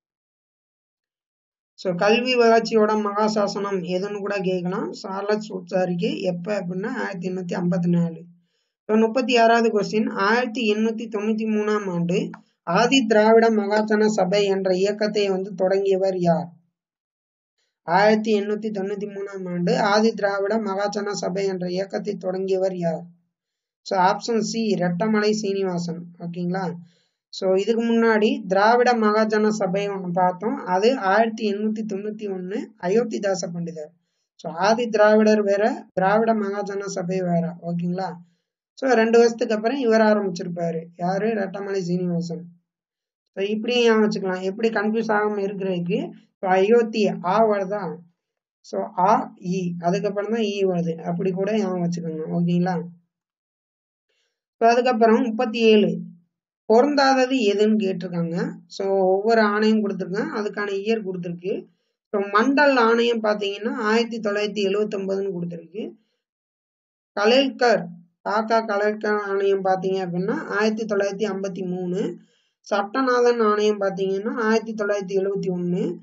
ஸோ கல்வி வளர்ச்சியோட மகாசாசனம் எதுன்னு கூட கேட்கலாம் சார்லஸ் உட்சாரிக்கை எப்போ அப்படின்னா ஆயிரத்தி எண்ணூத்தி ஐம்பத்தி நாலு ஸோ முப்பத்தி ஆறாவது கொஸ்டின் ஆயிரத்தி எண்ணூத்தி தொண்ணூத்தி மூணாம் ஆண்டு ஆதி திராவிட மகாஜன சபை என்ற இயக்கத்தை வந்து தொடங்கியவர் யார் ஆயிரத்தி எண்ணூத்தி தொண்ணூத்தி மூணாம் ஆண்டு ஆதி திராவிட மகாஜன சபை என்ற இயக்கத்தை தொடங்கியவர் யார் so option C Rettamalai Srinivasan ஓகேங்களா ஸோ இதுக்கு முன்னாடி திராவிட மகாஜன சபை ஒன்று பார்த்தோம் அது ஆயிரத்தி எண்ணூத்தி தொண்ணூத்தி ஒன்னு அயோத்திதாச பண்டிதர் ஸோ ஆதி திராவிடர் வேற திராவிட மகாஜன சபை வேற ஓகேங்களா ஸோ ரெண்டு வருஷத்துக்கு அப்புறம் இவர் ஆரம்பிச்சிருப்பாரு யாரு ரெட்டமலை சீனிவாசன் ஸோ இப்படியும் ஞாபகம் வச்சுக்கலாம் எப்படி கன்ஃபியூஸ் ஆகாம இருக்கிறதுக்கு ஸோ அயோத்தி ஆ வருதா ஸோ ஆ இ அதுக்கப்புறம் தான் இ வருது அப்படி கூட ஞாபகம் வச்சுக்கோங்க ஓகேங்களா ஸோ அதுக்கப்புறம் முப்பத்தி ஏழு பொருந்தாதது எதுன்னு கேட்டிருக்காங்க ஸோ ஒவ்வொரு ஆணையம் கொடுத்துருக்கேன் அதுக்கான இயர் கொடுத்துருக்கு ஸோ மண்டல் ஆணையம் பார்த்தீங்கன்னா ஆயிரத்தி தொள்ளாயிரத்தி எழுவத்தி ஒன்பதுன்னு கொடுத்துருக்கு கலேல்கர் காக்கா கலேல்கர் ஆணையம் பார்த்தீங்க அப்படின்னா ஆயிரத்தி தொள்ளாயிரத்தி ஐம்பத்தி மூணு சட்டநாதன் ஆணையம் பார்த்தீங்கன்னா ஆயிரத்தி தொள்ளாயிரத்தி எழுவத்தி ஒன்று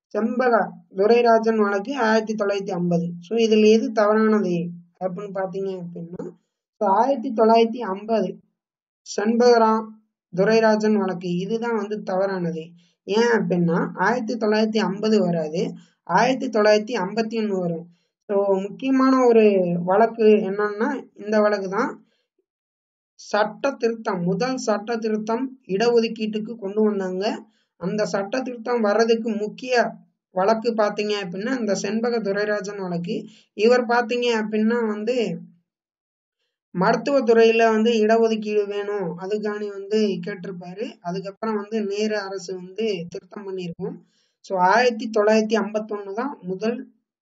செம்பக துரைராஜன் வழக்கு ஆயிரத்தி தொள்ளாயிரத்தி ஐம்பது ஸோ இதில் எது தவறானது அப்படின்னு பார்த்தீங்க அப்படின்னா ஸோ ஆயிரத்தி தொள்ளாயிரத்தி ஐம்பது செண்பகரா துரைராஜன் வழக்கு இதுதான் வந்து தவறானது ஏன் அப்படின்னா ஆயிரத்தி தொள்ளாயிரத்தி ஐம்பது வராது ஆயிரத்தி தொள்ளாயிரத்தி ஐம்பத்தி ஒன்று வரும் ஸோ முக்கியமான ஒரு வழக்கு என்னன்னா இந்த வழக்கு தான் சட்ட திருத்தம் முதல் சட்ட திருத்தம் இடஒதுக்கீட்டுக்கு கொண்டு வந்தாங்க அந்த சட்ட திருத்தம் வர்றதுக்கு முக்கிய வழக்கு பார்த்தீங்க அப்படின்னா இந்த செண்பக துரைராஜன் வழக்கு இவர் பார்த்தீங்க அப்படின்னா வந்து மருத்துவத்துறையில வந்து இடஒதுக்கீடு வேணும் அதுக்காண்டி வந்து கேட்டிருப்பாரு அதுக்கப்புறம் வந்து நேரு அரசு வந்து திருத்தம் பண்ணியிருக்கோம் ஸோ ஆயிரத்தி தொள்ளாயிரத்தி ஐம்பத்தொன்னு தான் முதல்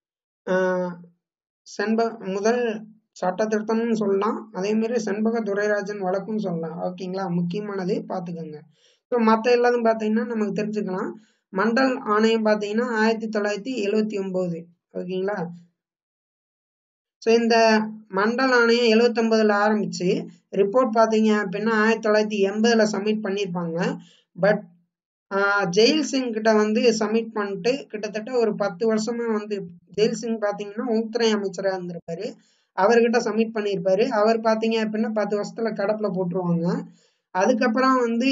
செண்ப முதல் சட்ட திருத்தம்னு சொல்லலாம் அதே மாதிரி செண்பக துரைராஜன் வழக்கும் சொல்லலாம் ஓகேங்களா முக்கியமானது பார்த்துக்கோங்க ஸோ மற்ற எல்லாத்தையும் பார்த்தீங்கன்னா நமக்கு தெரிஞ்சுக்கலாம் மண்டல் ஆணையம் பார்த்தீங்கன்னா ஆயிரத்தி தொள்ளாயிரத்தி எழுவத்தி ஒன்பது ஓகேங்களா ஸோ இந்த மண்டல் ஆணையம் எழுவத்தொன்பதுல ஆரம்பிச்சு ரிப்போர்ட் பார்த்தீங்க அப்படின்னா ஆயிரத்தி தொள்ளாயிரத்தி எண்பதுல சப்மிட் பண்ணியிருப்பாங்க பட் ஜெயில் சிங் கிட்ட வந்து சப்மிட் பண்ணிட்டு கிட்டத்தட்ட ஒரு பத்து வருஷமா வந்து ஜெயில் சிங் பார்த்தீங்கன்னா உள்துறை அமைச்சராக இருந்திருப்பாரு அவர்கிட்ட சப்மிட் பண்ணியிருப்பாரு அவர் பார்த்தீங்க அப்படின்னா பத்து வருஷத்துல கடப்புல போட்டுருவாங்க அதுக்கப்புறம் வந்து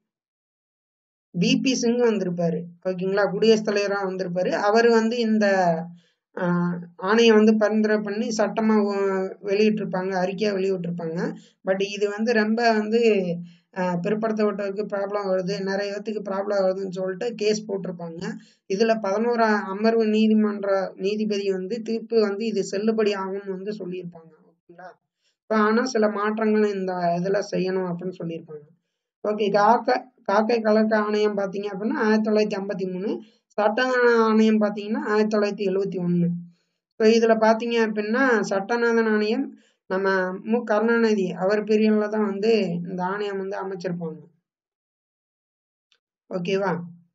பிபி சிங் வந்திருப்பாரு ஓகேங்களா குடியரசுத் தலைவராக வந்திருப்பாரு அவர் வந்து இந்த ஆணையம் வந்து பரிந்துரை பண்ணி சட்டமா வெளியிட்டிருப்பாங்க அறிக்கையா வெளியிட்டிருப்பாங்க பட் இது வந்து ரொம்ப வந்து பிற்படுத்தப்பட்டவருக்கு ப்ராப்ளம் வருது நிறைய பேத்துக்கு ப்ராப்ளம் வருதுன்னு சொல்லிட்டு கேஸ் போட்டிருப்பாங்க இதுல பதினோரா அமர்வு நீதிமன்ற நீதிபதி வந்து தீர்ப்பு வந்து இது செல்லுபடி ஆகும்னு வந்து சொல்லியிருப்பாங்க ஓகேங்களா இப்போ ஆனா சில மாற்றங்கள் இந்த இதுல செய்யணும் அப்படின்னு சொல்லியிருப்பாங்க ஓகே காக்க காக்கை கலக்க ஆணையம் பார்த்தீங்க அப்படின்னா ஆயிரத்தி தொள்ளாயிரத்தி ஐம்பத்தி மூணு சட்டநாத ஆணையம் பார்த்தீங்கன்னா ஆயிரத்தி தொள்ளாயிரத்தி எழுவத்தி ஒன்று ஸோ இதில் பார்த்தீங்க அப்படின்னா சட்டநாதன் ஆணையம் நம்ம மு கருணாநிதி அவர் பீரியட்ல தான் வந்து இந்த ஆணையம் வந்து அமைச்சிருப்பாங்க ஓகேவா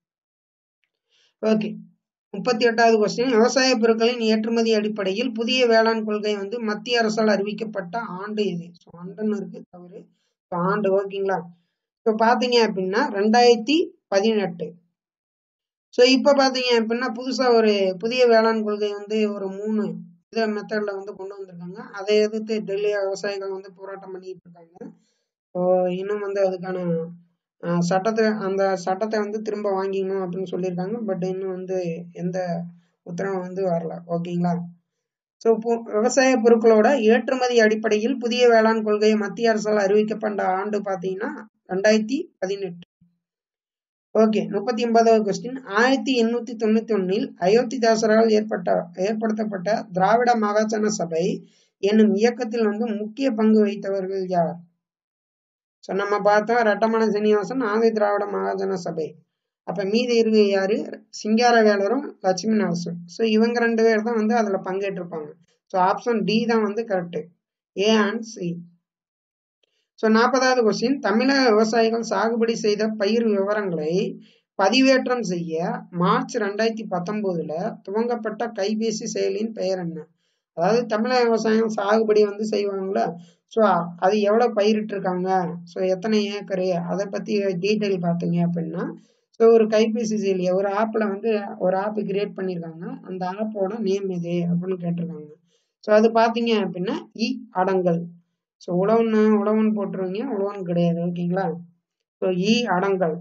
ஓகே முப்பத்தி எட்டாவது கொஸ்டின் விவசாய பொருட்களின் ஏற்றுமதி அடிப்படையில் புதிய வேளாண் கொள்கை வந்து மத்திய அரசால் அறிவிக்கப்பட்ட ஆண்டு இது ஸோ ஆண்டுன்னு இருக்கு தவறு ஆண்டு ஓகேங்களா இப்போ பார்த்தீங்க அப்படின்னா ரெண்டாயிரத்தி பதினெட்டு ஸோ இப்போ பார்த்தீங்க அப்படின்னா புதுசாக ஒரு புதிய வேளாண் கொள்கை வந்து ஒரு மூணு இதை மெத்தடில் வந்து கொண்டு வந்திருக்காங்க அதை எதிர்த்து டெல்லி விவசாயிகள் வந்து போராட்டம் பண்ணிட்டு இருக்காங்க ஸோ இன்னும் வந்து அதுக்கான சட்டத்தை அந்த சட்டத்தை வந்து திரும்ப வாங்கிக்கணும் அப்படின்னு சொல்லியிருக்காங்க பட் இன்னும் வந்து எந்த உத்தரவும் வந்து வரல ஓகேங்களா ஸோ விவசாய பொருட்களோட ஏற்றுமதி அடிப்படையில் புதிய வேளாண் கொள்கை மத்திய அரசால் அறிவிக்கப்பட்ட ஆண்டு பார்த்தீங்கன்னா ரெண்டாயிரத்தி பதினெட்டு ஓகே முப்பத்தி ஒன்பதாவது கொஸ்டின் ஆயிரத்தி எண்ணூத்தி தொண்ணூத்தி ஒன்னில் அயோத்திதாசரால் ஏற்பட்ட ஏற்படுத்தப்பட்ட திராவிட மகாஜன சபை என்னும் இயக்கத்தில் வந்து முக்கிய பங்கு வகித்தவர்கள் யார் ஸோ நம்ம பார்த்தோம் ரெட்டமன சீனிவாசன் ஆதி திராவிட மகாஜன சபை அப்ப மீதி இருக்கு யாரு சிங்காரவேலரும் லட்சுமி நரசு ஸோ இவங்க ரெண்டு பேர் தான் வந்து அதுல பங்கேற்றிருப்பாங்க ஸோ ஆப்ஷன் டி தான் வந்து correct A and C so நாற்பதாவது கொஸ்டின் தமிழக விவசாயிகள் சாகுபடி செய்த பயிர் விவரங்களை பதிவேற்றம் செய்ய மார்ச் ரெண்டாயிரத்தி பத்தொன்பதுல துவங்கப்பட்ட கைபேசி செயலியின் பெயர் என்ன அதாவது தமிழக விவசாயம் சாகுபடி வந்து செய்வாங்களா ஸோ அது எவ்வளோ பயிரிட்டு இருக்காங்க ஸோ எத்தனை ஏக்கரு அதை பற்றி டீட்டெயில் பார்த்தீங்க அப்படின்னா ஸோ ஒரு கைபேசி செயலி ஒரு ஆப்பில் வந்து ஒரு ஆப் கிரியேட் பண்ணியிருக்காங்க அந்த ஆப்போட நேம் எது அப்படின்னு கேட்டிருக்காங்க ஸோ அது பார்த்தீங்க அப்படின்னா இ அடங்கல் ஸோ உழவன் உழவன் போட்டுருவீங்க உழவன் கிடையாது ஓகேங்களா ஸோ இ அடங்கல்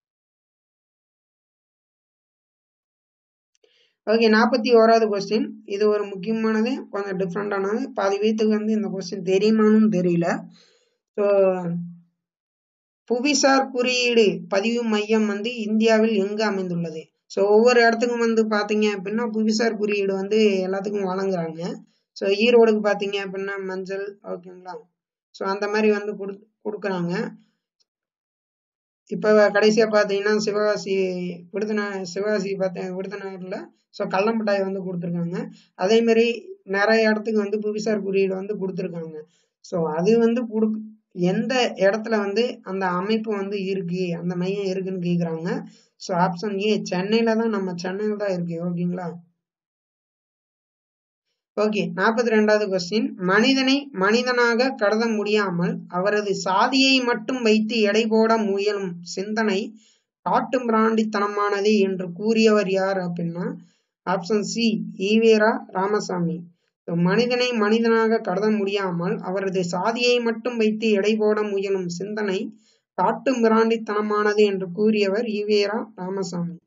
ஓகே நாற்பத்தி ஓராவது கொஸ்டின் இது ஒரு முக்கியமானது கொஞ்சம் டிஃப்ரெண்டானது பாதி வீட்டுக்கு வந்து இந்த கொஸ்டின் தெரியுமான்னு தெரியல ஸோ புவிசார் குறியீடு பதிவு மையம் வந்து இந்தியாவில் எங்கு அமைந்துள்ளது ஸோ ஒவ்வொரு இடத்துக்கும் வந்து பார்த்தீங்க அப்படின்னா புவிசார் குறியீடு வந்து எல்லாத்துக்கும் வழங்குறாங்க ஸோ ஈரோடுக்கு பார்த்தீங்க அப்படின்னா மஞ்சள் ஓகேங்களா ஸோ அந்த மாதிரி வந்து கொடு கொடுக்குறாங்க இப்போ கடைசியாக பார்த்தீங்கன்னா சிவகாசி விருதுநகர் சிவகாசி பார்த்த விருதுநகரில் ஸோ கள்ளம்பட்டாய் வந்து கொடுத்துருக்காங்க அதே மாதிரி நிறைய இடத்துக்கு வந்து புவிசார் குறியீடு வந்து கொடுத்துருக்காங்க ஸோ அது வந்து கொடு எந்த இடத்துல வந்து அந்த அமைப்பு வந்து இருக்கு அந்த மையம் இருக்குன்னு கேட்குறாங்க ஸோ ஆப்ஷன் ஏ சென்னையில தான் நம்ம சென்னையில் தான் இருக்கு ஓகேங்களா ஓகே நாற்பத்தி ரெண்டாவது கொஸ்டின் மனிதனை மனிதனாக கருத முடியாமல் அவரது சாதியை மட்டும் வைத்து எடை போட முயலும் சிந்தனை காட்டு மிராண்டித்தனமானது என்று கூறியவர் யார் அப்படின்னா ஆப்ஷன் சி ஈவேரா ராமசாமி மனிதனை மனிதனாக கருத முடியாமல் அவரது சாதியை மட்டும் வைத்து எடை போட முயலும் சிந்தனை காட்டு மிராண்டித்தனமானது என்று கூறியவர் ஈவேரா ராமசாமி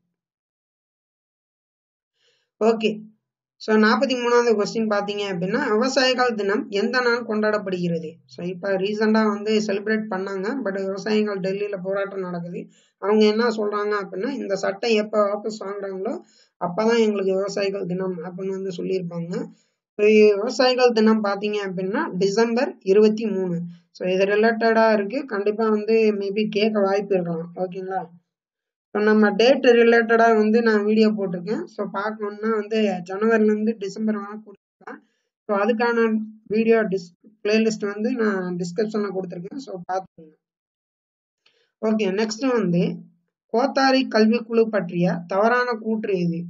ஓகே ஸோ நாற்பத்தி மூணாவது கொஸ்டின் பார்த்தீங்க அப்படின்னா விவசாயிகள் தினம் எந்த நாள் கொண்டாடப்படுகிறது ஸோ இப்போ ரீசெண்டாக வந்து செலிப்ரேட் பண்ணாங்க பட் விவசாயிகள் டெல்லியில் போராட்டம் நடக்குது அவங்க என்ன சொல்கிறாங்க அப்படின்னா இந்த சட்டை எப்போ வாபஸ் வாங்குறாங்களோ அப்போ தான் எங்களுக்கு விவசாயிகள் தினம் அப்படின்னு வந்து சொல்லியிருப்பாங்க விவசாயிகள் தினம் பார்த்தீங்க அப்படின்னா டிசம்பர் இருபத்தி மூணு ஸோ இது ரிலேட்டடாக இருக்குது கண்டிப்பாக வந்து மேபி கேட்க வாய்ப்பு இருக்கலாம் ஓகேங்களா ஸோ நம்ம டேட் ரிலேட்டடாக வந்து நான் வீடியோ போட்டிருக்கேன் ஸோ பார்க்கணுன்னா வந்து ஜனவரிலேருந்து டிசம்பர் வரை கொடுத்துருக்கேன் ஸோ அதுக்கான வீடியோ டிஸ் பிளேலிஸ்ட் வந்து நான் டிஸ்கிரிப்ஷனில் கொடுத்துருக்கேன் ஸோ பார்த்துக்கோங்க ஓகே நெக்ஸ்ட் வந்து கோத்தாரி கல்விக்குழு பற்றிய தவறான கூற்று எது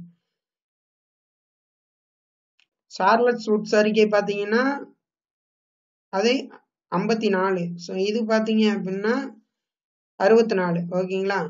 சார்லட் சூட்ஸ் அறிக்கை பார்த்தீங்கன்னா அது ஐம்பத்தி நாலு ஸோ இது பார்த்தீங்க அப்படின்னா அறுபத்தி நாலு ஓகேங்களா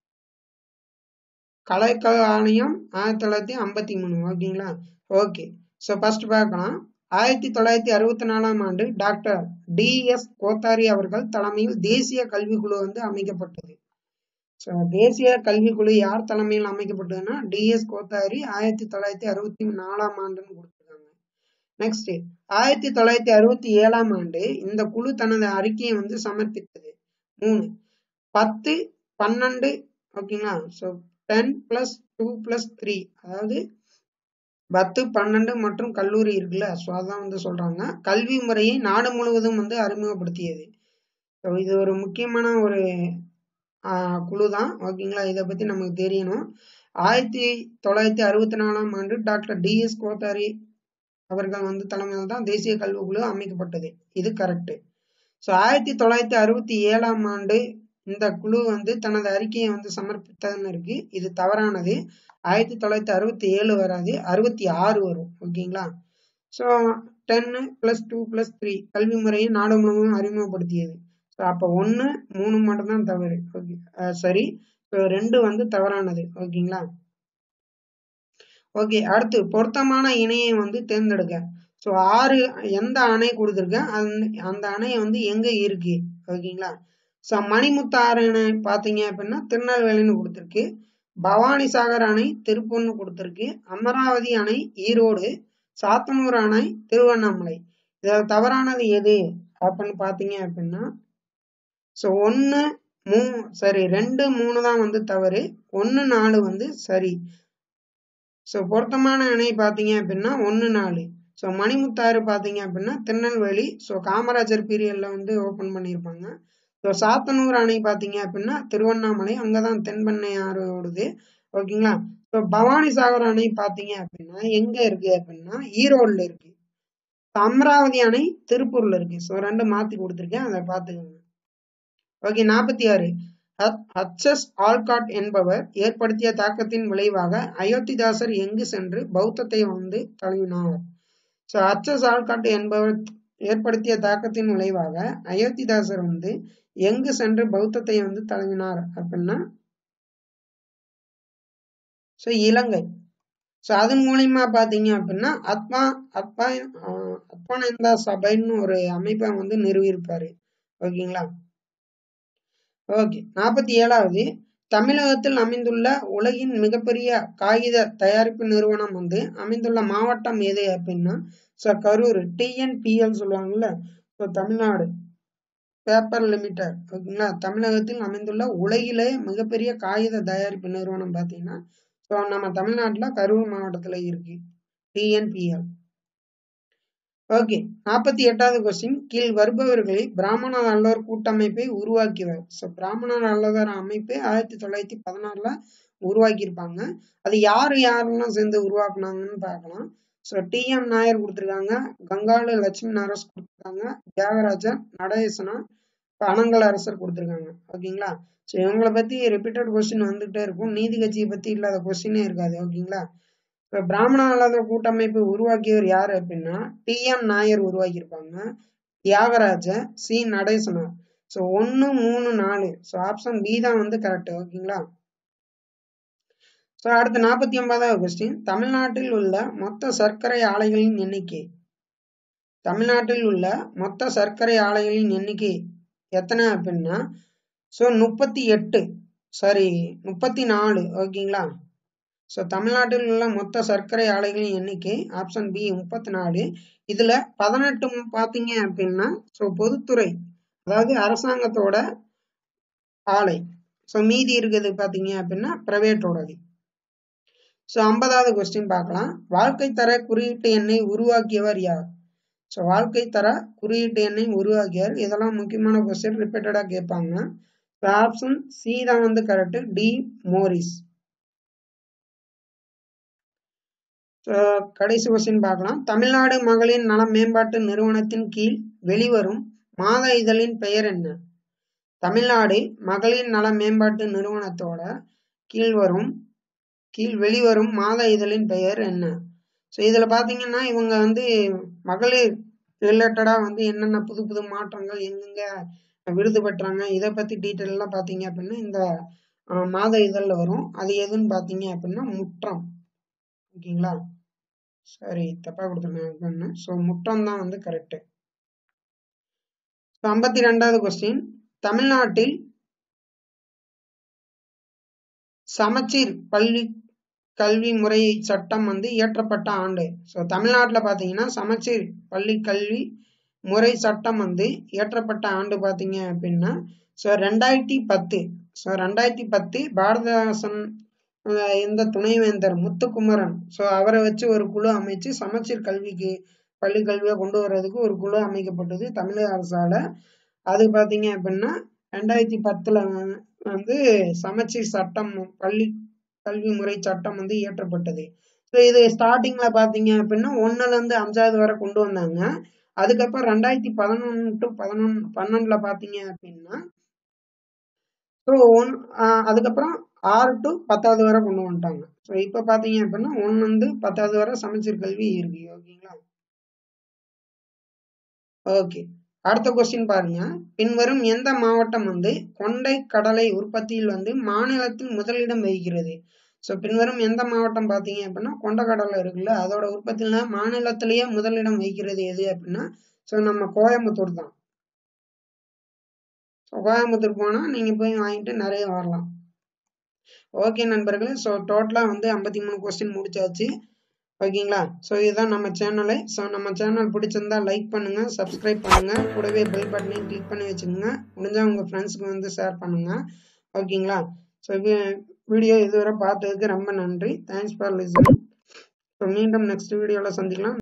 கலைக்கல் ஆணையம் ஆயிரத்தி தொள்ளாயிரத்தி ஐம்பத்தி மூணு ஓகேங்களா ஓகே ஸோ ஃபர்ஸ்ட் பார்க்கலாம் ஆயிரத்தி தொள்ளாயிரத்தி அறுபத்தி நாலாம் ஆண்டு டாக்டர் டி எஸ் கோத்தாரி அவர்கள் தலைமையில் தேசிய கல்விக்குழு வந்து அமைக்கப்பட்டது ஸோ தேசிய கல்விக்குழு யார் தலைமையில் அமைக்கப்பட்டதுன்னா டிஎஸ் கோத்தாரி ஆயிரத்தி தொள்ளாயிரத்தி அறுபத்தி நாலாம் ஆண்டுன்னு கொடுத்துருக்காங்க நெக்ஸ்ட் ஆயிரத்தி தொள்ளாயிரத்தி அறுபத்தி ஏழாம் ஆண்டு இந்த குழு தனது அறிக்கையை வந்து சமர்ப்பித்தது மூணு பத்து பன்னெண்டு ஓகேங்களா so ten plus two plus three அதாவது பத்து பன்னெண்டு மற்றும் கல்லூரி இருக்குல்ல ஸோ அதான் வந்து சொல்றாங்க கல்வி முறையை நாடு முழுவதும் வந்து அறிமுகப்படுத்தியது ஸோ இது ஒரு முக்கியமான ஒரு குழு தான் ஓகேங்களா இதை பற்றி நமக்கு தெரியணும் ஆயிரத்தி தொள்ளாயிரத்தி அறுபத்தி நாலாம் ஆண்டு டாக்டர் டிஎஸ் கோத்தாரி அவர்கள் வந்து தலைமையில் தான் தேசிய கல்விக்குழு அமைக்கப்பட்டது இது கரெக்டு ஸோ ஆயிரத்தி தொள்ளாயிரத்தி அறுபத்தி ஏழாம் ஆண்டு இந்த குழு வந்து தனது அறிக்கையை வந்து சமர்ப்பித்ததுன்னு இருக்கு இது தவறானது ஆயிரத்தி தொள்ளாயிரத்தி அறுபத்தி ஏழு வராது அறுபத்தி ஆறு வரும் ஓகேங்களா so ten plus two plus three கல்வி முறையை நாடு முழுவதும் அறிமுகப்படுத்தியது ஸோ அப்போ ஒன்று மூணு மட்டும்தான் தவறு ஓகே சரி ஸோ ரெண்டு வந்து தவறானது ஓகேங்களா ஓகே அடுத்து பொருத்தமான இணையை வந்து தேர்ந்தெடுக்க ஸோ ஆறு எந்த அணை கொடுத்துருக்கேன் அந்த அந்த அணை வந்து எங்கே இருக்கு ஓகேங்களா ஸோ மணிமுத்து ஆறு அணை பார்த்தீங்க அப்படின்னா திருநெல்வேலின்னு கொடுத்துருக்கு பவானி சாகர் அணை திருப்பூர்னு கொடுத்துருக்கு அமராவதி அணை ஈரோடு சாத்தனூர் அணை திருவண்ணாமலை இதில் தவறானது எது அப்படின்னு பார்த்தீங்க அப்படின்னா ஸோ ஒன்று மூ சரி ரெண்டு மூணு தான் வந்து தவறு ஒன்று நாலு வந்து சரி ஸோ பொருத்தமான அணை பார்த்தீங்க அப்படின்னா ஒன்று நாலு ஸோ மணிமுத்தாறு பார்த்தீங்க அப்படின்னா திருநெல்வேலி ஸோ காமராஜர் பீரியடில் வந்து ஓப்பன் பண்ணியிருப்பாங்க ஸோ சாத்தனூர் அணை பார்த்தீங்க அப்படின்னா திருவண்ணாமலை அங்கே தான் தென்பெண்ணை ஆறு ஓடுது ஓகேங்களா ஸோ பவானி சாகர் அணை பார்த்தீங்க அப்படின்னா எங்கே இருக்கு அப்படின்னா ஈரோடில் இருக்கு அமராவதி அணை திருப்பூர்ல இருக்கு ஸோ ரெண்டு மாற்றி கொடுத்துருக்கேன் அதை பார்த்துக்கோங்க ஓகே நாற்பத்தி ஆறு ஹச்சஸ் ஆல்காட் என்பவர் ஏற்படுத்திய தாக்கத்தின் விளைவாக அயோத்திதாசர் எங்கு சென்று பௌத்தத்தை வந்து தழுவினார் ஸோ ஹச்சஸ் ஆல்காட் என்பவர் ஏற்படுத்திய தாக்கத்தின் விளைவாக அயோத்திதாசர் வந்து எங்கு சென்று பௌத்தத்தை வந்து தழுவினார் அப்படின்னா ஸோ இலங்கை ஸோ அதன் மூலியமா பார்த்தீங்க அப்படின்னா அத்மா அத்மா அத்மானந்தா சபைன்னு ஒரு அமைப்பை வந்து நிறுவியிருப்பாரு ஓகேங்களா ஓகே நாற்பத்தி ஏழாவது தமிழகத்தில் அமைந்துள்ள உலகின் மிகப்பெரிய காகித தயாரிப்பு நிறுவனம் வந்து அமைந்துள்ள மாவட்டம் எது அப்படின்னா ஸோ கரூர் டிஎன்பிஎல் சொல்லுவாங்கல்ல ஸோ தமிழ்நாடு பேப்பர் லிமிடெட் ஓகேங்களா தமிழகத்தில் அமைந்துள்ள உலகிலே மிகப்பெரிய காகித தயாரிப்பு நிறுவனம் பார்த்தீங்கன்னா ஸோ நம்ம தமிழ்நாட்டில் கரூர் மாவட்டத்தில் இருக்கு டிஎன்பிஎல் ஓகே நாற்பத்தி எட்டாவது கொஸ்டின் கீழ் வருபவர்களை பிராமண நல்லோர் கூட்டமைப்பை உருவாக்கியவர் ஸோ பிராமண நல்லோர் அமைப்பு ஆயிரத்தி தொள்ளாயிரத்தி பதினாறுல உருவாக்கியிருப்பாங்க அது யார் யாரெல்லாம் சேர்ந்து உருவாக்குனாங்கன்னு பார்க்கலாம் ஸோ டிஎம் நாயர் கொடுத்துருக்காங்க கங்காளு லட்சுமி நரஸ் கொடுத்துருக்காங்க தியாகராஜர் நடேசனா அனங்கல் அரசர் கொடுத்துருக்காங்க ஓகேங்களா ஸோ இவங்களை பற்றி ரிப்பீட்டட் கொஸ்டின் வந்துகிட்டே இருக்கும் நீதி கட்சியை பற்றி இல்லாத கொஸ்டினே இருக்காது ஓகேங்களா இப்போ பிராமண அல்லாத கூட்டமைப்பு உருவாக்கியவர் யார் அப்படின்னா டி எம் நாயர் உருவாக்கியிருப்பாங்க தியாகராஜ சி நடேசனார் ஸோ ஒன்று மூணு நாலு ஸோ ஆப்ஷன் பி தான் வந்து கரெக்ட் ஓகேங்களா ஸோ அடுத்து நாற்பத்தி ஒன்பதாவது கொஸ்டின் தமிழ்நாட்டில் உள்ள மொத்த சர்க்கரை ஆலைகளின் எண்ணிக்கை தமிழ்நாட்டில் உள்ள மொத்த சர்க்கரை ஆலைகளின் எண்ணிக்கை எத்தனை அப்படின்னா ஸோ முப்பத்தி எட்டு சாரி முப்பத்தி நாலு ஓகேங்களா ஸோ தமிழ்நாட்டில் உள்ள மொத்த சர்க்கரை ஆலைகளின் எண்ணிக்கை ஆப்ஷன் பி முப்பத்தி நாலு இதில் பதினெட்டு பார்த்தீங்க அப்படின்னா ஸோ பொதுத்துறை அதாவது அரசாங்கத்தோட ஆலை ஸோ மீதி இருக்குது பார்த்தீங்க அப்படின்னா ப்ரைவேட்டோடது ஸோ ஐம்பதாவது கொஸ்டின் பார்க்கலாம் வாழ்க்கை தர குறியீட்டு எண்ணை உருவாக்கியவர் யார் ஸோ வாழ்க்கை தர குறியீட்டு எண்ணை உருவாக்கியவர் இதெல்லாம் முக்கியமான கொஸ்டின் ரிப்பீட்டடாக கேட்பாங்க ஆப்ஷன் சி தான் வந்து கரெக்ட் டி மோரிஸ் கடைசி கொஸ்டின் பார்க்கலாம் தமிழ்நாடு மகளிர் நல மேம்பாட்டு நிறுவனத்தின் கீழ் வெளிவரும் மாத இதழின் பெயர் என்ன தமிழ்நாடு மகளிர் நல மேம்பாட்டு நிறுவனத்தோட கீழ் வரும் கீழ் வெளிவரும் மாத இதழின் பெயர் என்ன ஸோ இதில் பார்த்தீங்கன்னா இவங்க வந்து மகளிர் ரிலேட்டடாக வந்து என்னென்ன புது புது மாற்றங்கள் எங்கெங்க விருது பெற்றாங்க இதை பற்றி டீட்டெயிலெலாம் பார்த்தீங்க அப்படின்னா இந்த மாத இதழில் வரும் அது எதுன்னு பார்த்தீங்க அப்படின்னா முற்றம் ஓகேங்களா சரி தப்பாக கொடுத்துருந்தேன் ஸோ முற்றம் தான் வந்து கரெக்டு ஐம்பத்தி ரெண்டாவது கொஸ்டின் தமிழ்நாட்டில் சமச்சீர் பள்ளி கல்வி முறை சட்டம் வந்து இயற்றப்பட்ட ஆண்டு ஸோ தமிழ்நாட்டில் பார்த்தீங்கன்னா சமச்சீர் பள்ளி கல்வி முறை சட்டம் வந்து இயற்றப்பட்ட ஆண்டு பார்த்தீங்க அப்படின்னா ஸோ ரெண்டாயிரத்தி பத்து ஸோ ரெண்டாயிரத்தி பத்து பாரததாசன் இந்த துணைவேந்தர் முத்துக்குமரன் ஸோ அவரை வச்சு ஒரு குழு அமைச்சு சமச்சீர் கல்விக்கு பள்ளி கல்வியை கொண்டு வர்றதுக்கு ஒரு குழு அமைக்கப்பட்டது தமிழக அரசால் அது பார்த்தீங்க அப்படின்னா ரெண்டாயிரத்தி பத்தில் வந்து சமச்சீர் சட்டம் பள்ளி கல்வி முறை சட்டம் வந்து இயற்றப்பட்டது ஸோ இது ஸ்டார்டிங்கில் பார்த்தீங்க அப்படின்னா ஒன்றுலேருந்து அஞ்சாவது வரை கொண்டு வந்தாங்க அதுக்கப்புறம் ரெண்டாயிரத்தி பதினொன்று டு பதினொன்று பன்னெண்டில் பார்த்தீங்க அப்படின்னா ஸோ ஒன் அதுக்கப்புறம் ஆறு டு பத்தாவது வரை கொண்டு வந்துட்டாங்க ஸோ இப்போ பார்த்தீங்க அப்படின்னா ஒன்று வந்து பத்தாவது வரை சமச்சீர் கல்வி இருக்கு ஓகேங்களா ஓகே அடுத்த கொஸ்டின் பாருங்க பின்வரும் எந்த மாவட்டம் வந்து கொண்டை கடலை உற்பத்தியில் வந்து மாநிலத்தில் முதலிடம் வகிக்கிறது ஸோ பின்வரும் எந்த மாவட்டம் பார்த்தீங்க அப்படின்னா கொண்டக்கடலை இருக்குல்ல அதோட உற்பத்தியில மாநிலத்திலேயே முதலிடம் வகிக்கிறது எது அப்படின்னா ஸோ நம்ம கோயம்புத்தூர் தான் ஸோ கோயம்புத்தூர் போனால் நீங்கள் போய் வாங்கிட்டு நிறைய வரலாம் ஓகே நண்பர்களே ஸோ டோட்டலாக வந்து ஐம்பத்தி மூணு கொஸ்டின் முடிச்சாச்சு ஓகேங்களா ஸோ இதுதான் நம்ம சேனலை ஸோ நம்ம சேனல் பிடிச்சிருந்தா லைக் பண்ணுங்க சப்ஸ்கிரைப் பண்ணுங்க கூடவே பெல் பட்டனையும் கிளிக் பண்ணி வச்சுக்கோங்க முடிஞ்சா உங்கள் ஃப்ரெண்ட்ஸுக்கு வந்து ஷேர் பண்ணுங்க ஓகேங்களா ஸோ வீடியோ இதுவரை பார்த்ததுக்கு ரொம்ப நன்றி தேங்க்ஸ் ஃபார் லிசனிங் ஸோ மீண்டும் நெக்ஸ்ட் வீடியோவில் சந்திக்கலாம்